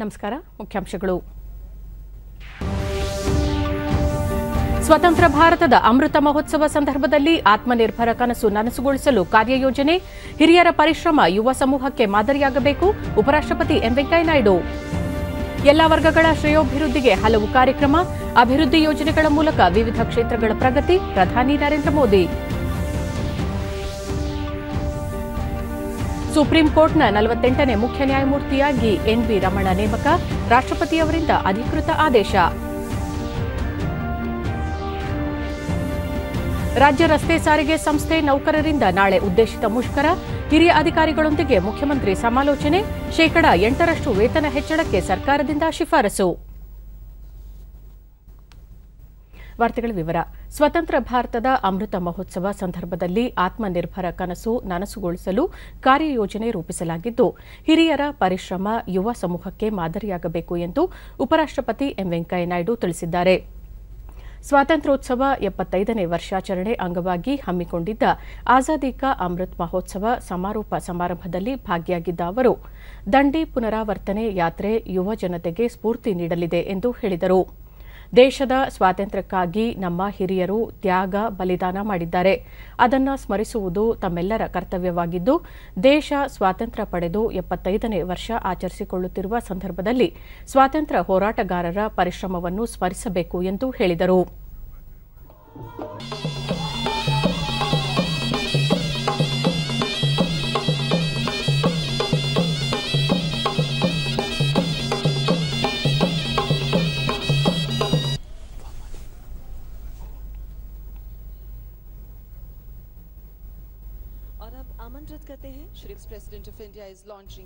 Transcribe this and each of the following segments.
ನಮಸ್ಕಾರ ಮುಖ್ಯಾಂಶಗಳು ಸ್ವತಂತ್ರ ಭಾರತದ ಅಮೃತ ಮಹೋತ್ಸವ ಸಂದರ್ಭದಲ್ಲಿ ಆತ್ಮನಿರ್ಭರ ಕನಸು ನನಸುಗೊಳಿಸಲು ಕಾರ್ಯಯೋಜನೆ ಹಿರಿಯರ ಪರಿಶ್ರಮ ಯುವ ಸಮೂಹಕ್ಕೆ ಮಾದರಿಯಾಗಬೇಕು ಉಪರಾಷ್ಟಪತಿ ಎಂ ವೆಂಕಯ್ಯನಾಯ್ಡು ಎಲ್ಲಾ ವರ್ಗಗಳ ಶ್ರೇಯೋಭಿವೃದ್ಧಿಗೆ ಹಲವು ಕಾರ್ಯಕ್ರಮ ಅಭಿವೃದ್ಧಿ ಯೋಜನೆಗಳ ಮೂಲಕ ವಿವಿಧ ಕ್ಷೇತ್ರಗಳ ಪ್ರಗತಿ ಪ್ರಧಾನಿ ನರೇಂದ್ರ ಮೋದಿ ಸುಪ್ರೀಂ ಕೋರ್ಟ್ನ ನಲವತ್ತೆಂಟನೇ ಮುಖ್ಯ ನ್ಯಾಯಮೂರ್ತಿಯಾಗಿ ಎನ್ವಿ ರಮಣ ನೇಮಕ ರಾಷ್ಟ್ರಪತಿಯವರಿಂದ ಅಧಿಕೃತ ಆದೇಶ ರಾಜ್ಯ ರಸ್ತೆ ಸಾರಿಗೆ ಸಂಸ್ಥೆ ನೌಕರರಿಂದ ನಾಳೆ ಉದ್ದೇಶಿತ ಮುಷ್ಕರ ಹಿರಿಯ ಅಧಿಕಾರಿಗಳೊಂದಿಗೆ ಮುಖ್ಯಮಂತ್ರಿ ಸಮಾಲೋಚನೆ ಶೇಕಡ ಎಂಟರಷ್ಟು ವೇತನ ಹೆಚ್ಚಳಕ್ಕೆ ಸರ್ಕಾರದಿಂದ ಶಿಫಾರಸು ವಾರ್ತೆಗಳ ವಿವರ ಸ್ವತಂತ್ರ ಭಾರತದ ಅಮೃತ ಮಹೋತ್ಸವ ಸಂದರ್ಭದಲ್ಲಿ ಆತ್ಮನಿರ್ಭರ ಕನಸು ನನಸುಗೊಳಿಸಲು ಕಾರ್ಯಯೋಜನೆ ರೂಪಿಸಲಾಗಿದ್ದು ಹಿರಿಯರ ಪರಿಶ್ರಮ ಯುವ ಸಮೂಹಕ್ಕೆ ಮಾದರಿಯಾಗಬೇಕು ಎಂದು ಉಪರಾಷ್ಟಪತಿ ಎಂ ವೆಂಕಯ್ಯನಾಯ್ಡು ತಿಳಿಸಿದ್ದಾರೆ ಸ್ವಾತಂತ್ರ್ಯೋತ್ಸವ ಎಪ್ಪತ್ತೈದನೇ ವರ್ಷಾಚರಣೆ ಅಂಗವಾಗಿ ಹಮ್ಮಿಕೊಂಡಿದ್ದ ಆಜಾದಿ ಕಾ ಅಮೃತ್ ಮಹೋತ್ಸವ ಸಮಾರೋಪ ಸಮಾರಂಭದಲ್ಲಿ ಭಾಗಿಯಾಗಿದ್ದ ಅವರು ದಂಡಿ ಪುನರಾವರ್ತನೆ ಯಾತ್ರೆ ಯುವ ಜನತೆಗೆ ಸ್ಫೂರ್ತಿ ನೀಡಲಿದೆ ಎಂದು ಹೇಳಿದರು ದೇಶದ ಸ್ವಾತಂತ್ರ್ಯಕ್ಕಾಗಿ ನಮ್ಮ ಹಿರಿಯರು ತ್ಯಾಗ ಬಲಿದಾನ ಮಾಡಿದ್ದಾರೆ ಅದನ್ನು ಸ್ಮರಿಸುವುದು ತಮ್ಮೆಲ್ಲರ ಕರ್ತವ್ಯವಾಗಿದ್ದು ದೇಶ ಸ್ವಾತಂತ್ರ್ಯ ಪಡೆದು ಎಪ್ಪತ್ತೈದನೇ ವರ್ಷ ಆಚರಿಸಿಕೊಳ್ಳುತ್ತಿರುವ ಸಂದರ್ಭದಲ್ಲಿ ಸ್ವಾತಂತ್ರ್ಯ ಹೋರಾಟಗಾರರ ಪರಿಶ್ರಮವನ್ನು ಸ್ಮರಿಸಬೇಕು ಎಂದು ಹೇಳಿದರು और अब आमंत्रित करते हैं Shri president of India is launching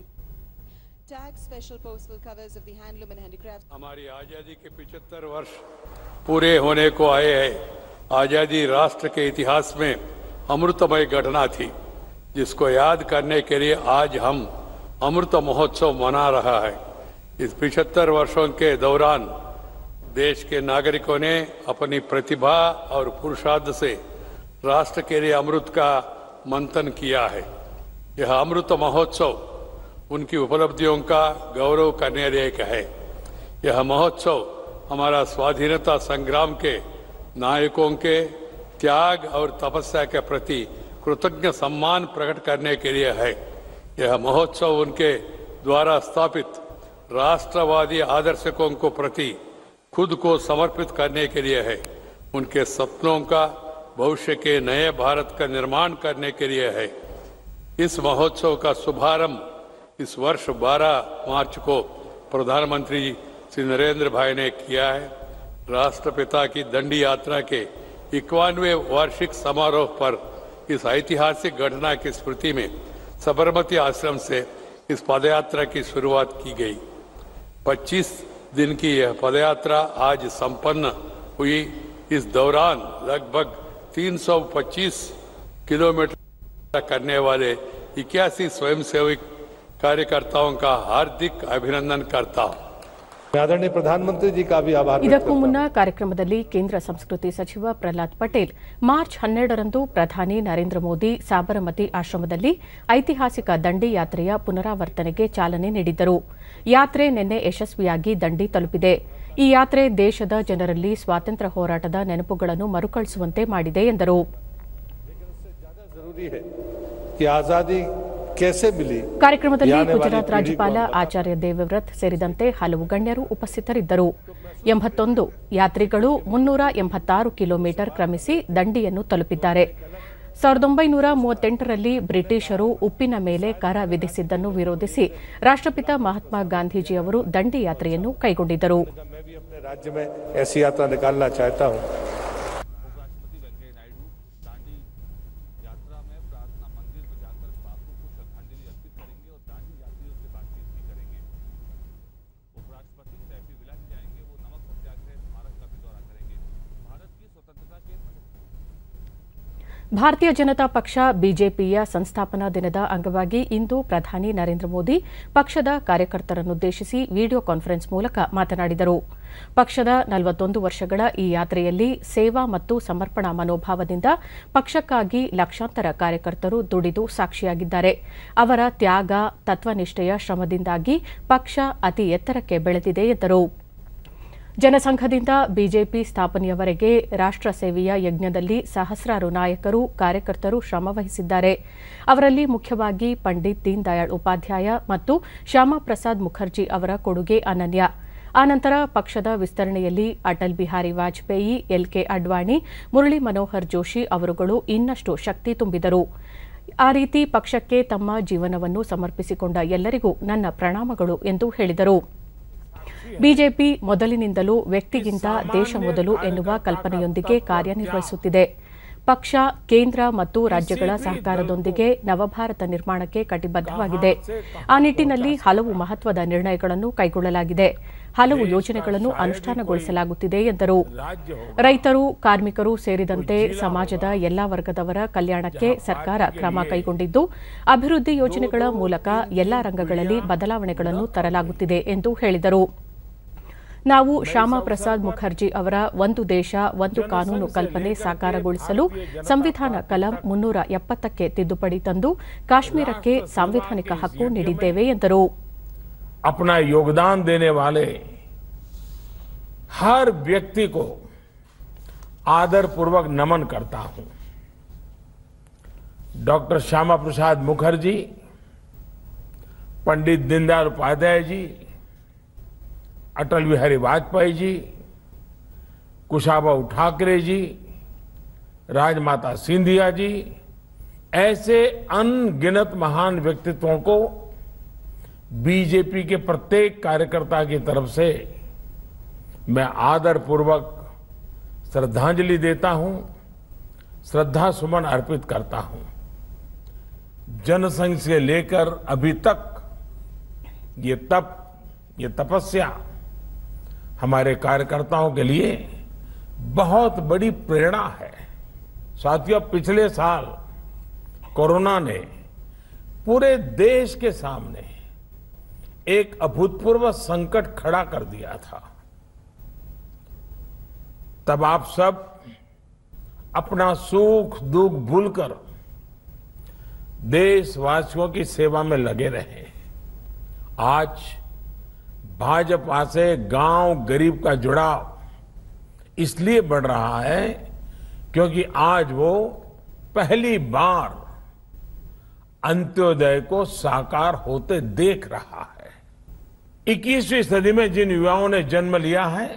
tag special postal covers of the handloom and handicraft हमारी आजादी के 75 वर्ष पूरे होने को आए हैं आजादी राष्ट्र के इतिहास में अमृतमय घटना थी जिसको याद करने के लिए आज हम अमृत महोत्सव मना रहा है इस 75 वर्षों के दौरान देश के नागरिकों ने अपनी प्रतिभा और पुरुषार्थ से राष्ट्र के लिए अमृत का मंथन किया है यह अमृत महोत्सव उनकी उपलब्धियों का गौरव करने लायक है यह महोत्सव हमारा स्वाधीनता संग्राम के नायकों के त्याग और तपस्या के प्रति कृतज्ञ सम्मान प्रकट करने के लिए है यह महोत्सव उनके द्वारा स्थापित राष्ट्रवादी आदर्शकों को प्रति खुद को समर्पित करने के लिए है उनके सपनों का भविष्य के नए भारत का निर्माण करने के लिए है इस महोत्सव का शुभारंभ इस वर्ष 12 मार्च को प्रधानमंत्री श्री नरेंद्र भाई ने किया है राष्ट्रपिता की दंडी यात्रा के इक्यानवे वार्षिक समारोह पर इस ऐतिहासिक घटना की स्मृति में साबरमती आश्रम से इस पदयात्रा की शुरुआत की गई 25 दिन की यह पदयात्रा आज संपन्न हुई इस दौरान लगभग 325 किलोमीटर करने वाले इक्यासी स्वयंसेवी कार्यकर्ताओं का हार्दिक अभिनंदन करता हूं आदरणीय प्रधानमंत्री जी का भी आभार व्यक्त ಇದಕ್ಕೂ करता हूं। ಮುನ್ನ ಕಾರ್ಯಕ್ರಮದಲ್ಲಿ ಕೇಂದ್ರ ಸಂಸ್ಕೃತಿ ಸಚಿವ ಪ್ರಹ್ಲಾದ್ ಪಟೇಲ್ ಮಾರ್ಚ್ ಹನ್ನೆರಡರಂದು ಪ್ರಧಾನಿ ನರೇಂದ್ರ ಮೋದಿ ಸಾಬರಮತಿ ಆಶ್ರಮದಲ್ಲಿ ಐತಿಹಾಸಿಕ ದಂಡಿ ಯಾತ್ರೆಯ ಪುನರಾವರ್ತನೆಗೆ ಚಾಲನೆ ನೀಡಿದ್ದರು ಯಾತ್ರೆ ನಿನ್ನೆ ಯಶಸ್ವಿಯಾಗಿ ದಂಡಿ ತಲುಪಿದೆ ಈ ಯಾತ್ರೆ ದೇಶದ ಜನರಲ್ಲಿ ಸ್ವಾತಂತ್ರ್ಯ ಹೋರಾಟದ ನೆನಪುಗಳನ್ನು ಮರುಕಳಿಸುವಂತೆ ಮಾಡಿದೆ ಎಂದರು जरूरी है कि आजादी कैसे मिली ಕಾರ್ಯಕ್ರಮದಲ್ಲಿ ಯಾನೆ ವಾಲಿ ಗುಜರಾತ್ ಪೀಳಿಗೆ ರಾಜ್ಯಪಾಲ ಕೊಂಡ. ಆಚಾರ್ಯ ದೇವವ್ರತ್ ಸೇರಿದಂತೆ ಹಲವು ಗಣ್ಯರು ಉಪಸ್ಥಿತರಿದ್ದರು ಎಂಬತ್ತೊಂದು ಯಾತ್ರಿಗಳು ಮುನ್ನೂರ ಎಂಬತ್ತಾರು ಕಿಲೋಮೀಟರ್ ಕ್ರಮಿಸಿ ದಂಡಿಯನ್ನು ತಲುಪಿದ್ದಾರೆ ಸಾವಿರದ ಒಂಬೈನೂರ ಮೂವತ್ತೆಂಟರಲ್ಲಿ ಬ್ರಿಟಿಷರು ಉಪ್ಪಿನ ಮೇಲೆ ಕರ ವಿಧಿಸಿದ್ದನ್ನು ವಿರೋಧಿಸಿ ರಾಷ್ಟ್ರಪಿತ ಮಹಾತ್ಮ ಗಾಂಧೀಜಿ ಅವರು ದಂಡಿ ಯಾತ್ರೆಯನ್ನು ಕೈಗೊಂಡಿದ್ದರು मैं भी अपने राज्य में ऐसी यात्रा निकालना चाहता हूं उपराष्ट्रपति वेंकैया नायडू दांडी यात्रा में प्रार्थना मंदिर में जाकर बापू को श्रद्धांजलि अर्पित करेंगे और दांडी यात्रियों से बातचीत भी करेंगे उपराष्ट्रपति सैफी विला भी जाएंगे वो नमक सत्याग्रह स्मारक का भी दौरा करेंगे भारत की स्वतंत्रता के ಭಾರತೀಯ ಜನತಾ ಪಕ್ಷ ಬಿಜೆಪಿಯ ಸಂಸ್ಥಾಪನಾ ದಿನದ ಅಂಗವಾಗಿ ಇಂದು ಪ್ರಧಾನಿ ನರೇಂದ್ರ ಮೋದಿ ಪಕ್ಷದ ಕಾರ್ಯಕರ್ತರನ್ನುದ್ದೇಶಿಸಿ ವಿಡಿಯೋ ಕಾನ್ಫರೆನ್ಸ್ ಮೂಲಕ ಮಾತನಾಡಿದರು ಪಕ್ಷದ ನಲವತ್ತೊಂದು ವರ್ಷಗಳ ಈ ಯಾತ್ರೆಯಲ್ಲಿ ಸೇವಾ ಮತ್ತು ಸಮರ್ಪಣಾ ಮನೋಭಾವದಿಂದ ಪಕ್ಷಕ್ಕಾಗಿ ಲಕ್ಷಾಂತರ ಕಾರ್ಯಕರ್ತರು ದುಡಿದು ಸಾಕ್ಷಿಯಾಗಿದ್ದಾರೆ ಅವರ ತ್ಯಾಗ ತತ್ವನಿಷ್ಠೆಯ ಶ್ರಮದಿಂದಾಗಿ ಪಕ್ಷ ಅತಿ ಎತ್ತರಕ್ಕೆ ಬೆಳೆದಿದೆ ಎಂದರು ಜನಸಂಘದಿಂದ ಬಿಜೆಪಿ ಸ್ಥಾಪನೆಯವರೆಗೆ ರಾಷ್ಟ್ರ ಸೇವೆಯ ಯಜ್ಞದಲ್ಲಿ ಸಹಸ್ರಾರು ನಾಯಕರು ಕಾರ್ಯಕರ್ತರು ಶ್ರಮವಹಿಸಿದ್ದಾರೆ ಅವರಲ್ಲಿ ಮುಖ್ಯವಾಗಿ ಪಂಡಿತ್ ದೀನ್ ದಯಾಳ್ ಉಪಾಧ್ಯಾಯ ಮತ್ತು ಶ್ಯಾಮಪ್ರಸಾದ್ ಮುಖರ್ಜಿ ಅವರ ಕೊಡುಗೆ ಅನನ್ಯ ಆನಂತರ ಪಕ್ಷದ ವಿಸ್ತರಣೆಯಲ್ಲಿ ಅಟಲ್ ಬಿಹಾರಿ ವಾಜಪೇಯಿ ಎಲ್ಕೆ ಅಡ್ವಾಣಿ ಮುರಳಿ ಮನೋಹರ್ ಜೋಶಿ ಅವರುಗಳು ಇನ್ನಷ್ಟು ಶಕ್ತಿ ತುಂಬಿದರು ಆ ರೀತಿ ಪಕ್ಷಕ್ಕೆ ತಮ್ಮ ಜೀವನವನ್ನು ಸಮರ್ಪಿಸಿಕೊಂಡ ಎಲ್ಲರಿಗೂ ನನ್ನ ಪ್ರಣಾಮಗಳು ಎಂದು ಹೇಳಿದರು ಬಿಜೆಪಿ ಮೊದಲಿನಿಂದಲೂ ವ್ಯಕ್ತಿಗಿಂತ ದೇಶ ಮೊದಲು ಎನ್ನುವ ಕಲ್ಪನೆಯೊಂದಿಗೆ ಕಾರ್ಯನಿರ್ವಹಿಸುತ್ತಿದೆ ಪಕ್ಷ ಕೇಂದ್ರ ಮತ್ತು ರಾಜ್ಯಗಳ ಸಹಕಾರದೊಂದಿಗೆ ನವಭಾರತ ನಿರ್ಮಾಣಕ್ಕೆ ಕಟಿಬದ್ದವಾಗಿದೆ ಆ ನಿಟ್ಟಿನಲ್ಲಿ ಹಲವು ಮಹತ್ವದ ನಿರ್ಣಯಗಳನ್ನು ಕೈಗೊಳ್ಳಲಾಗಿದೆ ಹಲವು ಯೋಜನೆಗಳನ್ನು ಅನುಷ್ಠಾನಗೊಳಿಸಲಾಗುತ್ತಿದೆ ಎಂದರು ರೈತರು ಕಾರ್ಮಿಕರು ಸೇರಿದಂತೆ ಸಮಾಜದ ಎಲ್ಲಾ ವರ್ಗದವರ ಕಲ್ಯಾಣಕ್ಕೆ ಸರ್ಕಾರ ಕ್ರಮ ಕೈಗೊಂಡಿದ್ದು ಅಭಿವೃದ್ಧಿ ಯೋಜನೆಗಳ ಮೂಲಕ ಎಲ್ಲಾ ರಂಗಗಳಲ್ಲಿ ಬದಲಾವಣೆಗಳನ್ನು ತರಲಾಗುತ್ತಿದೆ ಎಂದು ಹೇಳಿದರು ನಾವು ಶ್ಯಾಮಪ್ರಸಾದ್ ಮುಖರ್ಜಿ ಅವರ ಒಂದು ದೇಶ ಒಂದು ಕಾನೂನು ಕಲ್ಪನೆ ಸಾಕಾರಗೊಳಿಸಲು ಸಂವಿಧಾನ ಕಲಂ ಮುನ್ನೂರ ಎಪ್ಪತ್ತಕ್ಕೆ ತಿದ್ದುಪಡಿ ತಂದು ಕಾಶ್ಮೀರಕ್ಕೆ ಸಾಂವಿಧಾನಿಕ ಹಕ್ಕು ನೀಡಿದ್ದೇವೆ ಎಂದರು अपना योगदान देने वाले हर व्यक्ति को आदर पूर्वक नमन करता हूं डॉक्टर श्यामा प्रसाद मुखर्जी पंडित दीनदयाल उपाध्याय जी अटल बिहारी वाजपेयी जी कुशाभाऊ ठाकरे जी राजमाता सिंधिया जी ऐसे अनगिनत महान व्यक्तित्वों को बीजेपी के प्रत्येक कार्यकर्ता की तरफ से मैं आदर पूर्वक श्रद्धांजलि देता हूं श्रद्धा सुमन अर्पित करता हूं जनसंघ से लेकर अभी तक ये तप ये तपस्या हमारे कार्यकर्ताओं के लिए बहुत बड़ी प्रेरणा है साथियों पिछले साल कोरोना ने पूरे देश के सामने एक अभूतपूर्व संकट खड़ा कर दिया था तब आप सब अपना सुख दुख भूलकर देशवासियों की सेवा में लगे रहे आज भाजपा से गांव गरीब का जुड़ाव इसलिए बढ़ रहा है क्योंकि आज वो पहली बार अंत्योदय को साकार होते देख रहा है 21वीं सदी में जिन युवाओं ने जन्म लिया है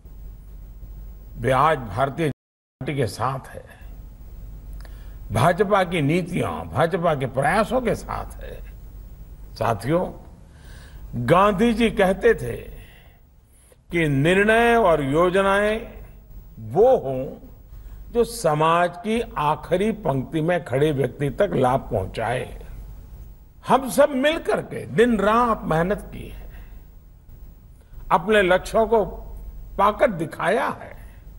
वे आज भारतीय जनता पार्टी के साथ है भाजपा की नीतियां भाजपा के प्रयासों के साथ है साथियों गांधी जी कहते थे कि निर्णय और योजनाएं वो हों जो समाज की आखिरी पंक्ति में खड़े व्यक्ति तक लाभ पहुंचाए हम सब मिलकर के दिन रात मेहनत की है अपने लक्ष्यों को पाकर दिखाया है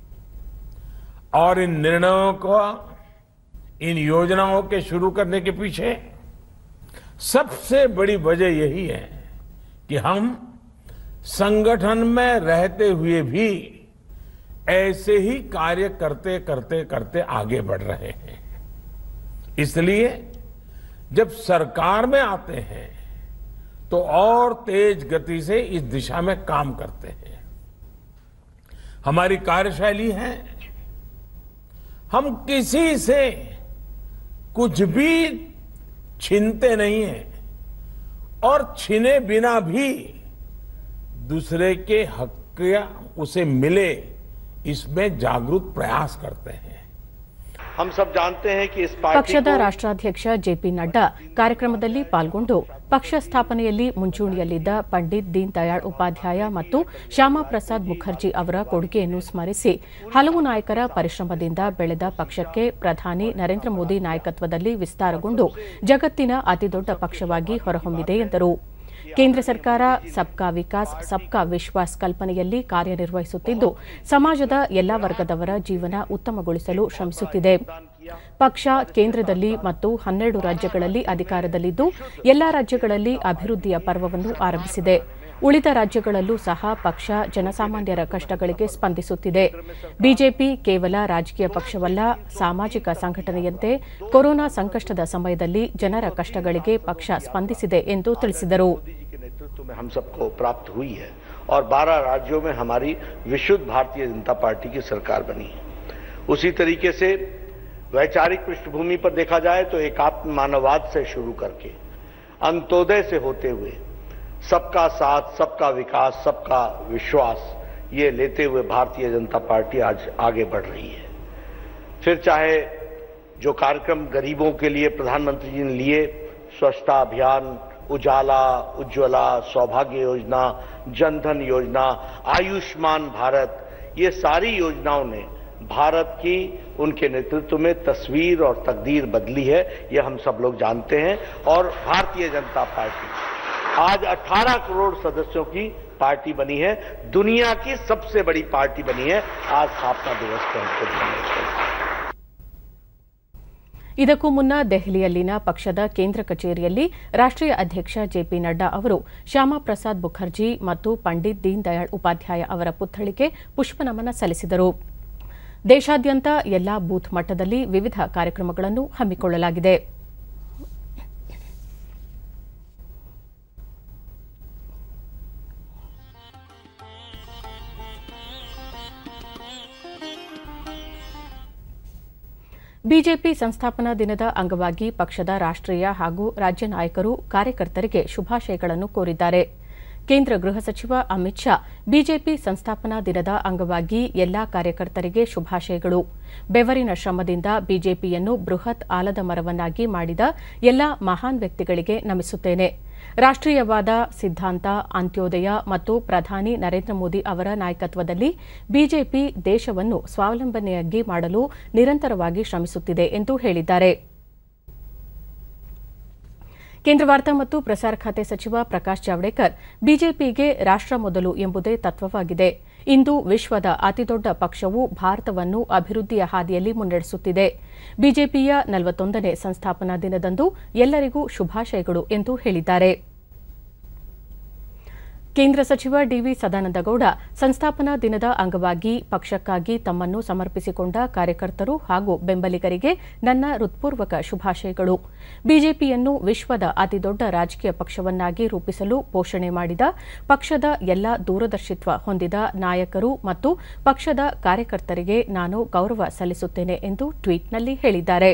और इन निर्णयों को इन योजनाओं के शुरू करने के पीछे सबसे बड़ी वजह यही है कि हम संगठन में रहते हुए भी ऐसे ही कार्य करते करते करते आगे बढ़ रहे हैं इसलिए जब सरकार में आते हैं तो और तेज गति से इस दिशा में काम करते हैं हमारी कार्यशैली है हम किसी से कुछ भी छीनते नहीं हैं और छीने बिना भी दूसरे के हक या उसे मिले इसमें जागरूक प्रयास करते हैं हम सब जानते हैं कि इस पार्टी ಪಕ್ಷದ को ರಾಷ್ಟ್ರಾಧ್ಯಕ್ಷ ಜೆಪಿ ನಡ್ಡಾ ಕಾರ್ಯಕ್ರಮದಲ್ಲಿ ಪಾಲ್ಗೊಂಡು ಪಕ್ಷ ಸ್ಥಾಪನೆಯಲ್ಲಿ ಮುಂಚೂಣಿಯಲ್ಲಿದ್ದ ಪಂಡಿತ್ ದೀನ್ ದಯಾಳ್ ಉಪಾಧ್ಯಾಯ ಮತ್ತು ಶ್ಯಾಮಪ್ರಸಾದ್ ಮುಖರ್ಜಿ ಅವರ ಕೊಡುಗೆಯನ್ನು ಸ್ಮರಿಸಿ ಹಲವು ನಾಯಕರ ಪರಿಶ್ರಮದಿಂದ ಬೆಳೆದ ಪಕ್ಷಕ್ಕೆ ಪ್ರಧಾನಿ ನರೇಂದ್ರ ಮೋದಿ ನಾಯಕತ್ವದಲ್ಲಿ ವಿಸ್ತಾರಗೊಂಡು ಜಗತ್ತಿನ ಅತಿದೊಡ್ಡ ಪಕ್ಷವಾಗಿ ಹೊರಹೊಮ್ಮಿದೆ ಎಂದರು ಕೇಂದ್ರ ಸರ್ಕಾರ ಸಬ್ಕಾ ವಿಕಾಸ್ ಸಬ್ಕಾ ವಿಶ್ವಾಸ್ ಕಲ್ಪನೆಯಲ್ಲಿ ಕಾರ್ಯನಿರ್ವಹಿಸುತ್ತಿದ್ದು ಸಮಾಜದ ಎಲ್ಲಾ ವರ್ಗದವರ ಜೀವನ ಉತ್ತಮಗೊಳಿಸಲು ಶ್ರಮಿಸುತ್ತಿದೆ ಪಕ್ಷ ಕೇಂದ್ರದಲ್ಲಿ ಮತ್ತು ಹನ್ನೆರಡು ರಾಜ್ಯಗಳಲ್ಲಿ ಅಧಿಕಾರದಲ್ಲಿದ್ದು ಎಲ್ಲಾ ರಾಜ್ಯಗಳಲ್ಲಿ ಅಭಿವೃದ್ಧಿಯ ಪರ್ವವನ್ನು ಆರಂಭಿಸಿದೆ ಉಳಿದ ರಾಜ್ಯಗಳಲ್ಲೂ ಸಹ ಪಕ್ಷ ಜನಸಾಮಾನ್ಯರ ಕಷ್ಟಗಳಿಗೆ ಸ್ಪಂದಿಸುತ್ತಿದೆ ಬಿಜೆಪಿ ಕೇವಲ ರಾಜಕೀಯ ಪಕ್ಷವಲ್ಲ ಸಾಮಾಜಿಕ ಸಂಘಟನೆಯಂತೆ ಕೊರೋನಾ ಸಂಕಷ್ಟದ ಸಮಯದಲ್ಲಿ ಜನರ ಕಷ್ಟಗಳಿಗೆ ಪಕ್ಷ ಸ್ಪಂದಿಸಿದೆ ಎಂದು ತಿಳಿಸಿದರು मोदी जी के नेतृत्व में हम सबको प्राप्त हुई है और 12 राज्यों में हमारी विशुद्ध भारतीय जनता पार्टी की सरकार बनी है उसी तरीके से वैचारिक पृष्ठभूमि पर देखा जाए तो एकात्म मानववाद से शुरू करके अंत्योदय से होते हुए सबका साथ सबका विकास सबका विश्वास ये लेते हुए भारतीय जनता पार्टी आज आगे बढ़ रही है फिर चाहे जो कार्यक्रम गरीबों के लिए प्रधानमंत्री जी ने लिए स्वच्छता अभियान उजाला उज्ज्वला सौभाग्य योजना जनधन योजना आयुष्मान भारत ये सारी योजनाओं ने भारत की उनके नेतृत्व में तस्वीर और तकदीर बदली है ये हम सब लोग जानते हैं और भारतीय जनता पार्टी आज 18 करोड़ सदस्यों की पार्टी बनी है दुनिया की सबसे बड़ी पार्टी बनी है आज स्थापना दिवस के हमको मनाने के लिए। ಇದಕ್ಕೂ ಮುನ್ನ ದೆಹಲಿಯಲ್ಲಿನ ಪಕ್ಷದ ಕೇಂದ್ರ ಕಚೇರಿಯಲ್ಲಿ ರಾಷ್ಟ್ರೀಯ ಅಧ್ಯಕ್ಷ ಜೆಪಿ ನಡ್ಡಾ ಅವರು ಶ್ಯಾಮಾ ಪ್ರಸಾದ್ ಮುಖರ್ಜಿ ಮತ್ತು ಪಂಡಿತ್ ದೀನ್ ದಯಾಳ್ ಉಪಾಧ್ಯಾಯ ಅವರ ಪುತ್ಥಳಿಗೆ ಪುಷ್ಪನಮನ ಸಲ್ಲಿಸಿದರು ದೇಶಾದ್ಯಂತ ಎಲ್ಲಾ ಬೂತ್ ಮಟ್ಟದಲ್ಲಿ ವಿವಿಧ ಕಾರ್ಯಕ್ರಮಗಳನ್ನು ಹಮ್ಮಿಕೊಳ್ಳಲಾಗಿದೆ ಬಿಜೆಪಿ ಸಂಸ್ಥಾಪನಾ ದಿನದ ಅಂಗವಾಗಿ ಪಕ್ಷದ ರಾಷ್ಟ್ರೀಯ ಹಾಗೂ ರಾಜ್ಯ ನಾಯಕರು ಕಾರ್ಯಕರ್ತರಿಗೆ ಶುಭಾಶಯಗಳನ್ನು ಕೋರಿದ್ದಾರೆ ಕೇಂದ್ರ ಗೃಹ ಸಚಿವ ಅಮಿತ್ ಶಾ ಬಿಜೆಪಿ ಸಂಸ್ಥಾಪನಾ ದಿನದ ಅಂಗವಾಗಿ ಎಲ್ಲಾ ಕಾರ್ಯಕರ್ತರಿಗೆ ಶುಭಾಶಯಗಳು ಬೆವರಿನ ಶ್ರಮದಿಂದ ಬಿಜೆಪಿಯನ್ನು ಬೃಹತ್ ಆಲದ ಮರವನ್ನಾಗಿ ಮಾಡಿದ ಎಲ್ಲಾ ಮಹಾನ್ ವ್ಯಕ್ತಿಗಳಿಗೆ ನಮಿಸುತ್ತೇನೆ ರಾಷ್ಟ್ರೀಯವಾದ ಸಿದ್ದಾಂತ ಅಂತ್ಯೋದಯ ಮತ್ತು ಪ್ರಧಾನಿ ನರೇಂದ್ರ ಮೋದಿ ಅವರ ನಾಯಕತ್ವದಲ್ಲಿ ಬಿಜೆಪಿ ದೇಶವನ್ನು ಸ್ವಾವಲಂಬನೆಯಾಗಿ ಮಾಡಲು ನಿರಂತರವಾಗಿ ಶ್ರಮಿಸುತ್ತಿದೆ ಎಂದು ಹೇಳಿದ್ದಾರೆ ಕೇಂದ್ರ ವಾರ್ತಾ ಮತ್ತು ಪ್ರಸಾರ ಖಾತೆ ಸಚಿವ ಪ್ರಕಾಶ್ ಜಾವಡೇಕರ್ ಬಿಜೆಪಿಗೆ ರಾಷ್ಟ್ರ ಮೊದಲು ಎಂಬುದೇ ತತ್ವವಾಗಿದೆ ಇಂದು ವಿಶ್ವದ ಅತಿದೊಡ್ಡ ಪಕ್ಷವು ಭಾರತವನ್ನು ಅಭಿವೃದ್ಧಿಯ ಹಾದಿಯಲ್ಲಿ ಮುನ್ನಡೆಸುತ್ತಿದೆ ಬಿಜೆಪಿಯ ನಲವತ್ತೊಂದನೇ ಸಂಸ್ಥಾಪನಾ ದಿನದಂದು ಎಲ್ಲರಿಗೂ ಶುಭಾಶಯಗಳು ಎಂದು ಹೇಳಿದ್ದಾರೆ ಕೇಂದ್ರ ಸಚಿವ ಡಿವಿ ಸದಾನಂದಗೌಡ ಸಂಸ್ಥಾಪನಾ ದಿನದ ಅಂಗವಾಗಿ ಪಕ್ಷಕ್ಕಾಗಿ ತಮ್ಮನ್ನು ಸಮರ್ಪಿಸಿಕೊಂಡ ಕಾರ್ಯಕರ್ತರು ಹಾಗೂ ಬೆಂಬಲಿಗರಿಗೆ ನನ್ನ ಹೃತ್ಪೂರ್ವಕ ಶುಭಾಶಯಗಳು ಬಿಜೆಪಿಯನ್ನು ವಿಶ್ವದ ಅತಿದೊಡ್ಡ ರಾಜಕೀಯ ಪಕ್ಷವನ್ನಾಗಿ ರೂಪಿಸಲು ಪೋಷಣೆ ಮಾಡಿದ ಪಕ್ಷದ ಎಲ್ಲ ದೂರದರ್ಶಿತ್ವ ಹೊಂದಿದ ನಾಯಕರು ಮತ್ತು ಪಕ್ಷದ ಕಾರ್ಯಕರ್ತರಿಗೆ ನಾನು ಗೌರವ ಸಲ್ಲಿಸುತ್ತೇನೆ ಎಂದು ಟ್ವೀಟ್ನಲ್ಲಿ ಹೇಳಿದ್ದಾರೆ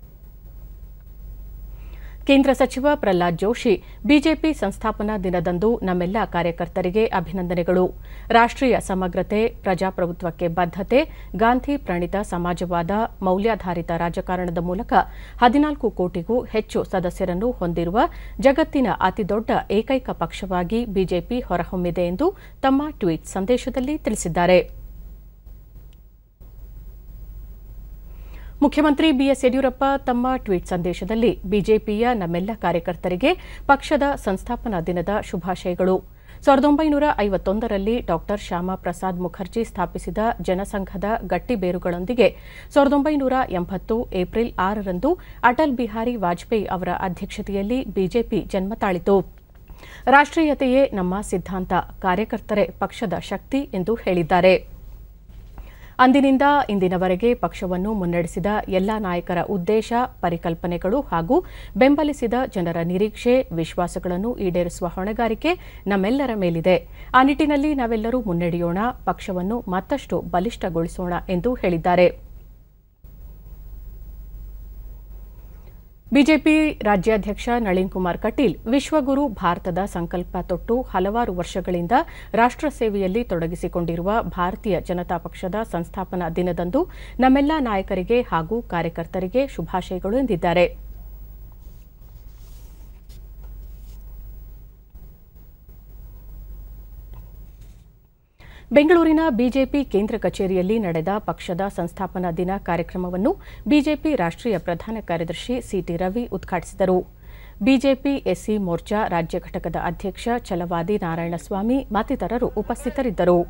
ಕೇಂದ್ರ ಸಚಿವ ಪ್ರಹ್ಲಾದ್ ಜೋಶಿ ಬಿಜೆಪಿ ಸಂಸ್ಥಾಪನಾ ದಿನದಂದು ನಮ್ಮೆಲ್ಲ ಕಾರ್ಯಕರ್ತರಿಗೆ ಅಭಿನಂದನೆಗಳು ರಾಷ್ಟ್ರೀಯ ಸಮಗ್ರತೆ ಪ್ರಜಾಪ್ರಭುತ್ವಕ್ಕೆ ಬದ್ಧತೆ ಗಾಂಧಿ ಪ್ರಣೀತ ಸಮಾಜವಾದ ಮೌಲ್ಯಾಧಾರಿತ ರಾಜಕಾರಣದ ಮೂಲಕ ಹದಿನಾಲ್ಕು ಕೋಟಿಗೂ ಹೆಚ್ಚು ಸದಸ್ಯರನ್ನು ಹೊಂದಿರುವ ಜಗತ್ತಿನ ಅತಿದೊಡ್ಡ ಏಕೈಕ ಪಕ್ಷವಾಗಿ ಬಿಜೆಪಿ ಹೊರಹೊಮ್ಮಿದೆ ಎಂದು ತಮ್ಮ ಟ್ವೀಟ್ ಸಂದೇಶದಲ್ಲಿ ತಿಳಿಸಿದ್ದಾರೆ ಮುಖ್ಯಮಂತ್ರಿ ಬಿಎಸ್ ಯಡಿಯೂರಪ್ಪ ತಮ್ಮ ಟ್ವೀಟ್ ಸಂದೇಶದಲ್ಲಿ ಬಿಜೆಪಿಯ ನಮ್ಮೆಲ್ಲ ಕಾರ್ಯಕರ್ತರಿಗೆ ಪಕ್ಷದ ಸಂಸ್ಥಾಪನಾ ದಿನದ ಶುಭಾಶಯಗಳು ಸಾವಿರದ ಒಂಬೈನೂರ ಐವತ್ತೊಂದರಲ್ಲಿ ಡಾಕ್ಟರ್ ಶ್ಯಾಮಾ ಪ್ರಸಾದ್ ಮುಖರ್ಜಿ ಸ್ಥಾಪಿಸಿದ ಜನಸಂಘದ ಗಟ್ಟಿ ಬೇರುಗಳೊಂದಿಗೆ ಸಾವಿರದ ಒಂಬೈನೂರ ಎಂಬತ್ತು ಏಪ್ರಿಲ್ ಆರರಂದು ಅಟಲ್ ಬಿಹಾರಿ ವಾಜಪೇಯಿ ಅವರ ಅಧ್ಯಕ್ಷತೆಯಲ್ಲಿ ಬಿಜೆಪಿ ಜನ್ಮ ತಾಳಿತು ರಾಷ್ಟ್ರೀಯತೆಯೇ ನಮ್ಮ ಸಿದ್ದಾಂತ ಕಾರ್ಯಕರ್ತರೇ ಪಕ್ಷದ ಶಕ್ತಿ ಎಂದು ಹೇಳಿದ್ದಾರೆ ಅಂದಿನಿಂದ ಇಂದಿನವರೆಗೆ ಪಕ್ಷವನ್ನು ಮುನ್ನಡೆಸಿದ ಎಲ್ಲಾ ನಾಯಕರ ಉದ್ದೇಶ ಪರಿಕಲ್ಪನೆಗಳು ಹಾಗೂ ಬೆಂಬಲಿಸಿದ ಜನರ ನಿರೀಕ್ಷೆ ವಿಶ್ವಾಸಗಳನ್ನು ಈಡೇರಿಸುವ ಹೊಣೆಗಾರಿಕೆ ನಮ್ಮೆಲ್ಲರ ಮೇಲಿದೆ ಆ ನಿಟ್ಟಿನಲ್ಲಿ ನಾವೆಲ್ಲರೂ ಮುನ್ನಡೆಯೋಣ ಪಕ್ಷವನ್ನು ಮತ್ತಷ್ಟು ಬಲಿಷ್ಠಗೊಳಿಸೋಣ ಎಂದು ಹೇಳಿದ್ದಾರೆ ಬಿಜೆಪಿ ರಾಜ್ಯಾಧ್ಯಕ್ಷ ನಳಿನ್ ಕುಮಾರ್ ಕಟೀಲ್ ವಿಶ್ವಗುರು ಭಾರತದ ಸಂಕಲ್ಪ ತೊಟ್ಟು ಹಲವಾರು ವರ್ಷಗಳಿಂದ ರಾಷ್ಟ್ರ ಸೇವೆಯಲ್ಲಿ ತೊಡಗಿಸಿಕೊಂಡಿರುವ ಭಾರತೀಯ ಜನತಾ ಪಕ್ಷದ ಸಂಸ್ಥಾಪನಾ ದಿನದಂದು ನಮ್ಮೆಲ್ಲಾ ನಾಯಕರಿಗೆ ಹಾಗೂ ಕಾರ್ಯಕರ್ತರಿಗೆ ಶುಭಾಶಯಗಳು ಎಂದಿದ್ದಾರೆ ಬೆಂಗಳೂರಿನ ಬಿಜೆಪಿ ಕೇಂದ್ರ ಕಚೇರಿಯಲ್ಲಿ ನಡೆದ ಪಕ್ಷದ ಸಂಸ್ಥಾಪನಾ ದಿನ ಕಾರ್ಯಕ್ರಮವನ್ನು ಬಿಜೆಪಿ ರಾಷ್ಟ್ರೀಯ ಪ್ರಧಾನ ಕಾರ್ಯದರ್ಶಿ ಸಿಟಿ ರವಿ ಉದ್ಘಾಟಿಸಿದರು ಬಿಜೆಪಿ ಎಸ್ಸಿ ಮೋರ್ಚಾ ರಾಜ್ಯ ಘಟಕದ ಅಧ್ಯಕ್ಷ ಛಲವಾದಿ ನಾರಾಯಣಸ್ವಾಮಿ ಮತ್ತಿತರರು ಉಪಸ್ಥಿತರಿದ್ದರು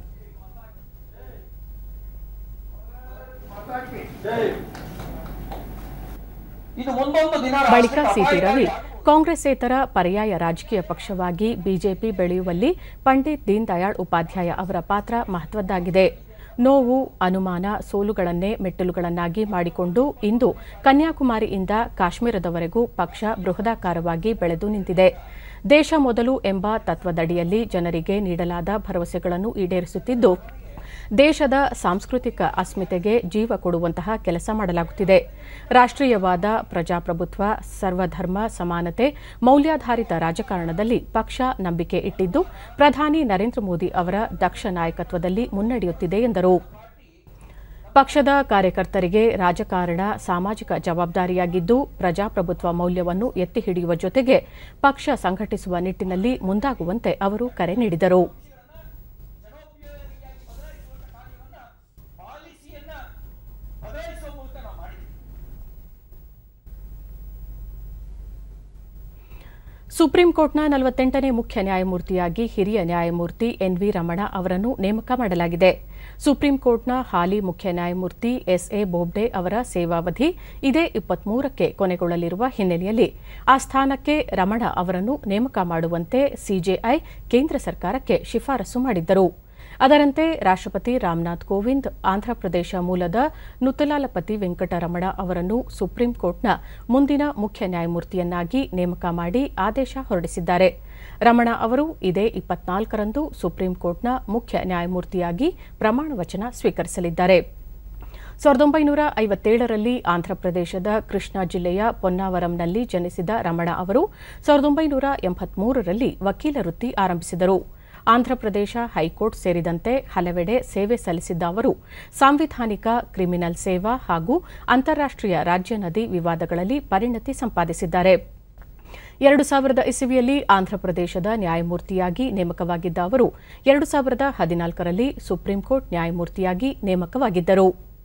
ಇದು ಮುಂದೊಂದು ದಿನ ಬಳಿಕ ರಾಷ್ಟ್ರಕ್ಕೆ ಸಿಟಿ ರವಿ ಅಪಾಯಕಾರಿ ಕಾಂಗ್ರೆಸ್ಸೇತರ ಪರ್ಯಾಯ ರಾಜಕೀಯ ಪಕ್ಷವಾಗಿ ಬಿಜೆಪಿ ಬೆಳೆಯುವಲ್ಲಿ ಪಂಡಿತ್ ದೀನ್ ದಯಾಳ್ ಉಪಾಧ್ಯಾಯ ಅವರ ಪಾತ್ರ ಮಹತ್ವದ್ದಾಗಿದೆ ನೋವು ಅನುಮಾನ ಸೋಲುಗಳನ್ನೇ ಮೆಟ್ಟಲುಗಳನ್ನಾಗಿ ಮಾಡಿಕೊಂಡು ಇಂದು ಕನ್ಯಾಕುಮಾರಿಯಿಂದ ಕಾಶ್ಮೀರದವರೆಗೂ ಪಕ್ಷ ಬೃಹದಾಕಾರವಾಗಿ ಬೆಳೆದು ನಿಂತಿದೆ ದೇಶ ಮೊದಲು ಎಂಬ ತತ್ವದಡಿಯಲ್ಲಿ ಜನರಿಗೆ ನೀಡಲಾದ ಭರವಸೆಗಳನ್ನು ಈಡೇರಿಸುತ್ತಿದ್ದು ದೇಶದ ಸಾಂಸ್ಕೃತಿಕ ಅಸ್ಮಿತೆಗೆ ಜೀವ ಕೊಡುವಂತಹ ಕೆಲಸ ಮಾಡಲಾಗುತ್ತಿದೆ ರಾಷ್ಟ್ರೀಯವಾದ ಪ್ರಜಾಪ್ರಭುತ್ವ ಸರ್ವಧರ್ಮ ಸಮಾನತೆ ಮೌಲ್ಯಾಧಾರಿತ ರಾಜಕಾರಣದಲ್ಲಿ ಪಕ್ಷ ನಂಬಿಕೆ ಇಟ್ಟಿದ್ದು ಪ್ರಧಾನಿ ನರೇಂದ್ರ ಮೋದಿ ಅವರ ದಕ್ಷ ನಾಯಕತ್ವದಲ್ಲಿ ಮುನ್ನಡೆಯುತ್ತಿದೆ ಎಂದರು ಪಕ್ಷದ ಕಾರ್ಯಕರ್ತರಿಗೆ ರಾಜಕಾರಣ ಸಾಮಾಜಿಕ ಜವಾಬ್ದಾರಿಯಾಗಿದ್ದು ಪ್ರಜಾಪ್ರಭುತ್ವ ಮೌಲ್ಯವನ್ನು ಎತ್ತಿ ಹಿಡಿಯುವ ಜೊತೆಗೆ ಪಕ್ಷ ಸಂಘಟಿಸುವ ನಿಟ್ಟಿನಲ್ಲಿ ಮುಂದಾಗುವಂತೆ ಅವರು ಕರೆ ನೀಡಿದರು ಪಾಲಿಸಿಯನ್ನ ಬದಲಿಸುವ ಮೂಲಕ ನಾವು ಮಾಡಿದ್ದೀವಿ ಸುಪ್ರೀಂ ಕೋರ್ಟ್ನ ನಲವತ್ತೆಂಟನೇ ಮುಖ್ಯ ನ್ಯಾಯಮೂರ್ತಿಯಾಗಿ ಹಿರಿಯ ನ್ಯಾಯಮೂರ್ತಿ ಎನ್ವಿ ರಮಣ ಅವರನ್ನು ನೇಮಕ ಮಾಡಲಾಗಿದೆ ಸುಪ್ರೀಂ ಕೋರ್ಟ್ನ ಹಾಲಿ ಮುಖ್ಯ ನ್ಯಾಯಮೂರ್ತಿ ಎಸ್ಎ ಬೋಬ್ಡೆ ಅವರ ಸೇವಾವಧಿ ಇದೇ ಇಪ್ಪತ್ಮೂರಕ್ಕೆ ಕೊನೆಗೊಳ್ಳಲಿರುವ ಹಿನ್ನೆಲೆಯಲ್ಲಿ ಆ ಸ್ಥಾನಕ್ಕೆ ರಮಣ ಅವರನ್ನು ನೇಮಕ ಮಾಡುವಂತೆ ಸಿಜೆಐ ಕೇಂದ್ರ ಸರ್ಕಾರಕ್ಕೆ ಶಿಫಾರಸು ಮಾಡಿದ್ದರು ಅದರಂತೆ ರಾಷ್ಟ್ರಪತಿ ರಾಮನಾಥ್ ಕೋವಿಂದ್ ಆಂಧ್ರಪ್ರದೇಶ ಮೂಲದ ನುತಲಾಲಪತಿ ವೆಂಕಟರಮಣ ಅವರನ್ನು ಸುಪ್ರೀಂ ಕೋರ್ಟ್ನ ಮುಂದಿನ ಮುಖ್ಯ ನ್ಯಾಯಮೂರ್ತಿಯನ್ನಾಗಿ ನೇಮಕ ಮಾಡಿ ಆದೇಶ ಹೊರಡಿಸಿದ್ದಾರೆ ರಮಣ ಅವರು ಇದೇ ಇಪ್ಪತ್ನಾಲ್ಕರಂದು ಸುಪ್ರೀಂ ಕೋರ್ಟ್ನ ಮುಖ್ಯ ನ್ಯಾಯಮೂರ್ತಿಯಾಗಿ ಪ್ರಮಾಣ ವಚನ ಸ್ವೀಕರಿಸಲಿದ್ದಾರೆ ಸಾವಿರದ ಒಂಬೈನೂರ ಐವತ್ತೇಳರಲ್ಲಿ ಆಂಧ್ರಪ್ರದೇಶದ ಕೃಷ್ಣಾ ಜಿಲ್ಲೆಯ ಪೊನ್ನಾವರಂನಲ್ಲಿ ಜನಿಸಿದ ರಮಣ ಅವರು ಸಾವಿರದ ಒಂಬೈನೂರ ಎಂಬತ್ಮೂರರಲ್ಲಿ ವಕೀಲ ವೃತ್ತಿ ಆರಂಭಿಸಿದರು ಆಂಧ್ರಪ್ರದೇಶ ಹೈಕೋರ್ಟ್ ಸೇರಿದಂತೆ ಹಲವೆಡೆ ಸೇವೆ ಸಲ್ಲಿಸಿದ್ದ ಅವರು ಸಾಂವಿಧಾನಿಕ ಕ್ರಿಮಿನಲ್ ಸೇವಾ ಹಾಗೂ ಅಂತಾರಾಷ್ಟೀಯ ರಾಜ್ಯ ನದಿ ವಿವಾದಗಳಲ್ಲಿ ಪರಿಣತಿ ಸಂಪಾದಿಸಿದ್ದಾರೆ ಎರಡು ಸಾವಿರದ ಇಸವಿಯಲ್ಲಿ ಆಂಧ್ರಪ್ರದೇಶದ ನ್ಯಾಯಮೂರ್ತಿಯಾಗಿ ನೇಮಕವಾಗಿದ್ದ ಅವರು ಎರಡು ಸಾವಿರದ ಹದಿನಾಲ್ಕರಲ್ಲಿ ಸುಪ್ರೀಂ ಕೋರ್ಟ್ ನ್ಯಾಯಮೂರ್ತಿಯಾಗಿ ನೇಮಕವಾಗಿದ್ದರು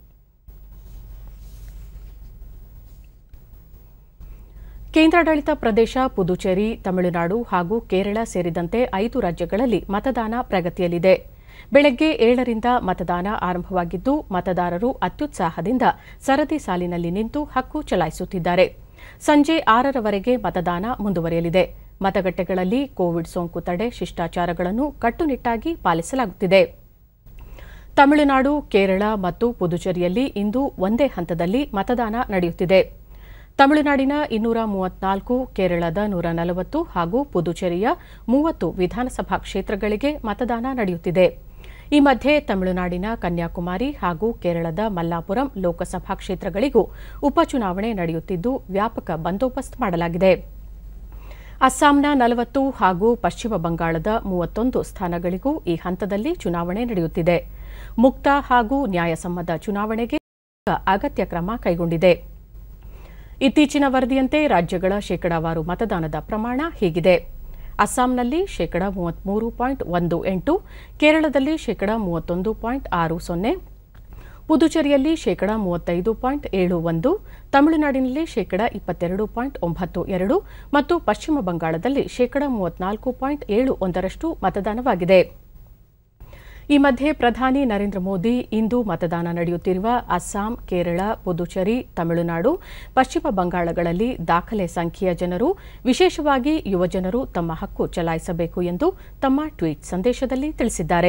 ಕೇಂದ್ರಾಡಳಿತ ಪ್ರದೇಶ ಪುದುಚೇರಿ ತಮಿಳುನಾಡು ಹಾಗೂ ಕೇರಳ ಸೇರಿದಂತೆ ಐದು ರಾಜ್ಯಗಳಲ್ಲಿ ಮತದಾನ ಪ್ರಗತಿಯಲ್ಲಿದೆ ಬೆಳಗ್ಗೆ ಏಳರಿಂದ ಮತದಾನ ಆರಂಭವಾಗಿದ್ದು ಮತದಾರರು ಅತ್ಯುತ್ಸಾಹದಿಂದ ಸರದಿ ಸಾಲಿನಲ್ಲಿ ನಿಂತು ಹಕ್ಕು ಚಲಾಯಿಸುತ್ತಿದ್ದಾರೆ ಸಂಜೆ ಆರರವರೆಗೆ ಮತದಾನ ಮುಂದುವರಿಯಲಿದೆ ಮತಗಟ್ಟೆಗಳಲ್ಲಿ ಕೋವಿಡ್ ಸೋಂಕು ತಡೆ ಶಿಷ್ಟಾಚಾರಗಳನ್ನು ಕಟ್ಟುನಿಟ್ಟಾಗಿ ಪಾಲಿಸಲಾಗುತ್ತಿದೆ ತಮಿಳುನಾಡು ಕೇರಳ ಮತ್ತು ಪುದುಚೇರಿಯಲ್ಲಿ ಇಂದು ಒಂದೇ ಹಂತದಲ್ಲಿ ಮತದಾನ ನಡೆಯುತ್ತಿದೆ ತಮಿಳುನಾಡಿನ ಇನ್ನೂರ ಮೂವತ್ನಾಲ್ಕು ಕೇರಳದ ನೂರ ನಲವತ್ತು ಹಾಗೂ ಪುದುಚೇರಿಯ ಮೂವತ್ತು ವಿಧಾನಸಭಾ ಕ್ಷೇತ್ರಗಳಿಗೆ ಮತದಾನ ನಡೆಯುತ್ತಿದೆ ಈ ಮಧ್ಯೆ ತಮಿಳುನಾಡಿನ ಕನ್ಯಾಕುಮಾರಿ ಹಾಗೂ ಕೇರಳದ ಮಲ್ಲಾಪುರಂ ಲೋಕಸಭಾ ಕ್ಷೇತ್ರಗಳಿಗೂ ಉಪಚುನಾವಣೆ ನಡೆಯುತ್ತಿದ್ದು ವ್ಯಾಪಕ ಬಂದೋಬಸ್ತ್ ಮಾಡಲಾಗಿದೆ ಅಸ್ಸಾಂನ ನಲವತ್ತು ಹಾಗೂ ಪಶ್ಚಿಮ ಬಂಗಾಳದ ಮೂವತ್ತೊಂದು ಸ್ಥಾನಗಳಿಗೂ ಈ ಹಂತದಲ್ಲಿ ಚುನಾವಣೆ ನಡೆಯುತ್ತಿದೆ ಮುಕ್ತ ಹಾಗೂ ನ್ಯಾಯಸಮ್ಮತ ಚುನಾವಣೆಗೆ ಅಗತ್ಯ ಕ್ರಮ ಕೈಗೊಂಡಿದೆ ಇತ್ತೀಚಿನ ವರದಿಯಂತೆ ರಾಜ್ಯಗಳ ಶೇಕಡಾವಾರು ಮತದಾನದ ಪ್ರಮಾಣ ಹೀಗಿದೆ ಅಸ್ಸಾಂನಲ್ಲಿ ಶೇಕಡ ಮೂವತ್ಮೂರು ಪಾಯಿಂಟ್ ಒಂದು ಎಂಟು ಕೇರಳದಲ್ಲಿ ಶೇಕಡ ಮೂವತ್ತೊಂದು ಪಾಯಿಂಟ್ ಆರು ಸೊನ್ನೆ ಪುದುಚೇರಿಯಲ್ಲಿ ಶೇಕಡ ಮೂವತ್ತೈದು ಪಾಯಿಂಟ್ ಏಳು ಒಂದು ತಮಿಳುನಾಡಿನಲ್ಲಿ ಶೇಕಡ ಇಪ್ಪತ್ತೆರಡು ಪಾಯಿಂಟ್ ಒಂಬತ್ತು ಎರಡು ಮತ್ತು ಪಶ್ಚಿಮ ಬಂಗಾಳದಲ್ಲಿ ಶೇಕಡ ಮೂವತ್ನಾಲ್ಕು ಪಾಯಿಂಟ್ ಏಳು ಒಂದರಷ್ಟು ಮತದಾನವಾಗಿದೆ ಈ ಮಧ್ಯೆ ಪ್ರಧಾನಿ ನರೇಂದ್ರ ಮೋದಿ ಇಂದು ಮತದಾನ ನಡೆಯುತ್ತಿರುವ ಅಸ್ಸಾಂ ಕೇರಳ ಪುದುಚೇರಿ ತಮಿಳುನಾಡು ಪಶ್ಚಿಮ ಬಂಗಾಳಗಳಲ್ಲಿ ದಾಖಲೆ ಸಂಖ್ಯೆಯ ಜನರು ವಿಶೇಷವಾಗಿ ಯುವಜನರು ತಮ್ಮ ಹಕ್ಕು ಚಲಾಯಿಸಬೇಕು ಎಂದು ತಮ್ಮ ಟ್ವೀಟ್ ಸಂದೇಶದಲ್ಲಿ ತಿಳಿಸಿದ್ದಾರೆ